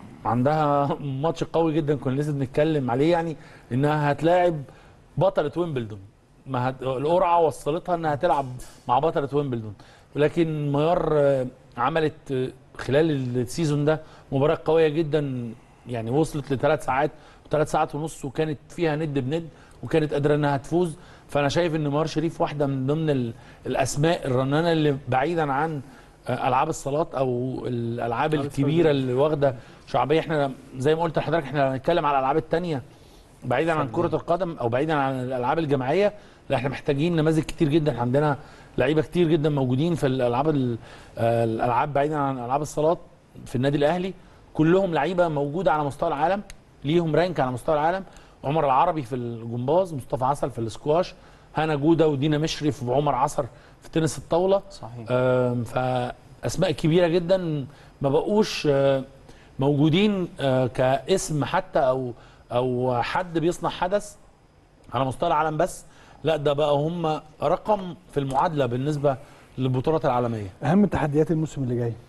عندها ماتش قوي جدا كنا لسه بنتكلم عليه يعني انها هتلاعب بطله ويمبلدون ما هت... القرعه وصلتها انها تلعب مع بطله ويمبلدون ولكن ميار آه، عملت آه، خلال السيزون ده مباراه قويه جدا يعني وصلت لثلاث ساعات وثلاث ساعات ونص وكانت فيها ند بند وكانت قادره انها تفوز فانا شايف ان ميار شريف واحده من ضمن ال- الاسماء الرنانه اللي بعيدا عن آه، العاب الصالات او الالعاب الكبيره اللي واخده شعبيه احنا زي ما قلت لحضرتك احنا هنتكلم على الالعاب الثانيه بعيدا عن كره القدم او بعيدا عن الالعاب الجماعيه لا احنا محتاجين نماذج كتير جدا عندنا لعيبه كتير جدا موجودين في الالعاب ال- آه، الالعاب بعيدا عن العاب الصالات في النادي الاهلي كلهم لعيبه موجوده على مستوى العالم ليهم رانك على مستوى العالم عمر العربي في الجمباز مصطفى عسل في الاسكواش هنا جوده ودينا مشرف وعمر عصر في تنس الطاوله صحيح آم، فاسماء كبيره جدا ما بقوش آه، موجودين آه، كاسم حتى او او حد بيصنع حدث على مستوى العالم بس لا ده بقى هم رقم في المعادله بالنسبه للبطولات العالميه اهم تحديات الموسم اللي جاي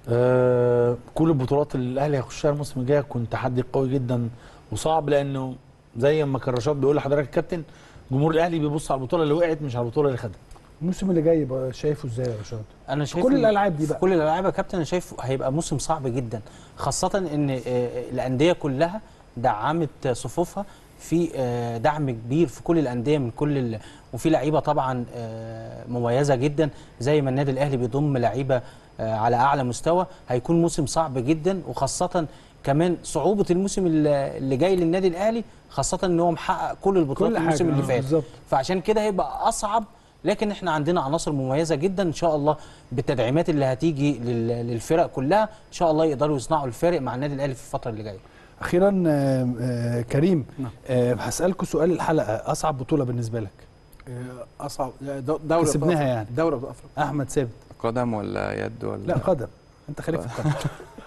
آه كل البطولات اللي الاهلي هيخشها الموسم الجاي هتكون تحدي قوي جدا وصعب لانه زي ما كان رشاد بيقول لحضرتك الكابتن جمهور الاهلي بيبص على البطوله اللي وقعت مش على البطوله اللي خدها الموسم اللي جاي بقى شايفه ازاي يا رشاد؟ انا في شايف كل إن- الالعاب دي في بقى كل الالعاب يا كابتن انا شايف هيبقى موسم صعب جدا خاصه ان آه، الانديه كلها دعمت صفوفها في آه، دعم كبير في كل الانديه من كل ال... وفي لعيبه طبعا آه، مميزه جدا زي ما النادي الاهلي بيضم لعيبه آه، على اعلى مستوى هيكون موسم صعب جدا وخاصه كمان صعوبه الموسم اللي اللي جاي للنادي الاهلي خاصه ان هو محقق كل البطولات كل حاجة، الموسم اللي آه، فات بالظبط. فعشان كده هيبقى اصعب لكن احنا عندنا عناصر مميزه جدا ان شاء الله بالتدعيمات اللي هتيجي لل- للفرق كلها ان شاء الله يقدروا يصنعوا الفارق مع النادي الاهلي في الفتره اللي جايه اخيرا آه، آه، كريم آه، هسالكوا سؤال الحلقه اصعب بطوله بالنسبه لك آه، اصعب دو- دوري كسبناها أبطال يعني. أفريقيا. دوري أبطال افريقيا احمد ثابت قدم ولا يد ولا لا قدم انت خليك في القدم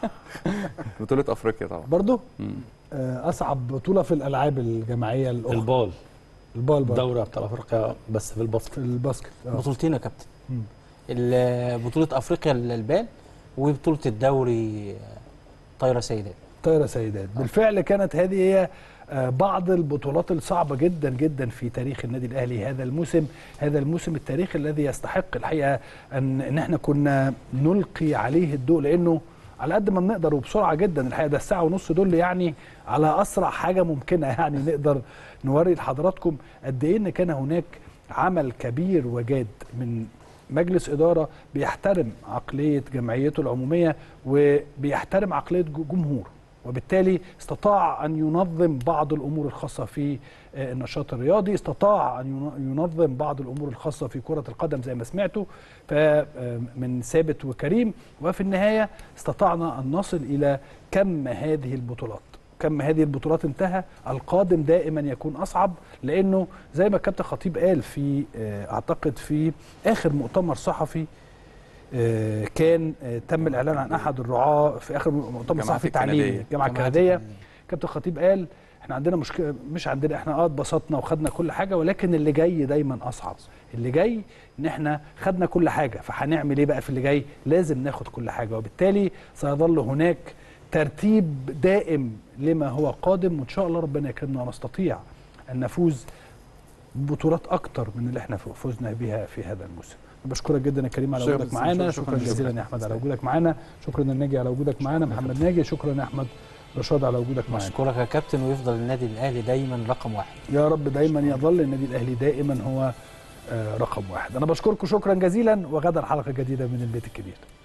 بطوله افريقيا طبعا برضه مم. آه، اصعب بطوله في الالعاب الجماعيه الاخرى البال البال برضه دوري ابطال افريقيا بس في الباسكت في الباسكت آه. بطولتين يا كابتن مم. ال- بطوله افريقيا للبال وبطوله الدوري آه، طايره سيدات طايره سيدات بالفعل كانت هذه هي آه، بعض البطولات الصعبة جدا جدا في تاريخ النادي الأهلي هذا الموسم هذا الموسم التاريخي الذي يستحق الحقيقة أن, إن احنا كنا نلقي عليه الضوء لأنه على قد ما بنقدر وبسرعة جدا الحقيقة ده الساعة ونص دول يعني على أسرع حاجة ممكنة يعني نقدر نوري لحضراتكم قد إيه إن كان هناك عمل كبير وجاد من مجلس إدارة بيحترم عقلية جمعيته العمومية وبيحترم عقلية ج- جمهور وبالتالي استطاع أن ينظم بعض الأمور الخاصة في آه، النشاط الرياضي استطاع أن ين- ينظم بعض الأمور الخاصة في كرة القدم زي ما سمعتوا ف- آه، من ثابت وكريم وفي النهاية استطعنا أن نصل إلى كم هذه البطولات كم هذه البطولات انتهى القادم دائما يكون اصعب لانه زي ما الكابتن خطيب قال في آه، اعتقد في اخر مؤتمر صحفي آه، كان آه، تم الاعلان عن احد الرعاه في اخر مؤتمر الجامعات صحفي تعليمي الكندية. الجامعه الجامعات الكنديه كابتن خطيب قال احنا عندنا مشكله مش عندنا احنا اه اتبسطنا وخدنا كل حاجه ولكن اللي جاي دايما اصعب اللي جاي ان احنا خدنا كل حاجه فهنعمل ايه بقى في اللي جاي لازم ناخد كل حاجه وبالتالي سيظل هناك ترتيب دائم لما هو قادم وان شاء الله ربنا يكرمنا ونستطيع ان نفوز ببطولات اكتر من اللي احنا فزنا بها في هذا الموسم بشكرك جدا يا كريم على شكراً وجودك جزيلاً. معانا شكراً شكرا جزيلاً. جزيلا يا احمد على وجودك معانا شكرا يا ناجي على وجودك معانا محمد ناجي شكرا يا احمد رشاد على وجودك معانا بشكرك يا كابتن ويفضل النادي الاهلي دايما رقم واحد يا رب دايما يظل النادي الاهلي دائما هو آه، رقم واحد انا بشكركم شكرا جزيلا وغدا حلقه جديده من البيت الكبير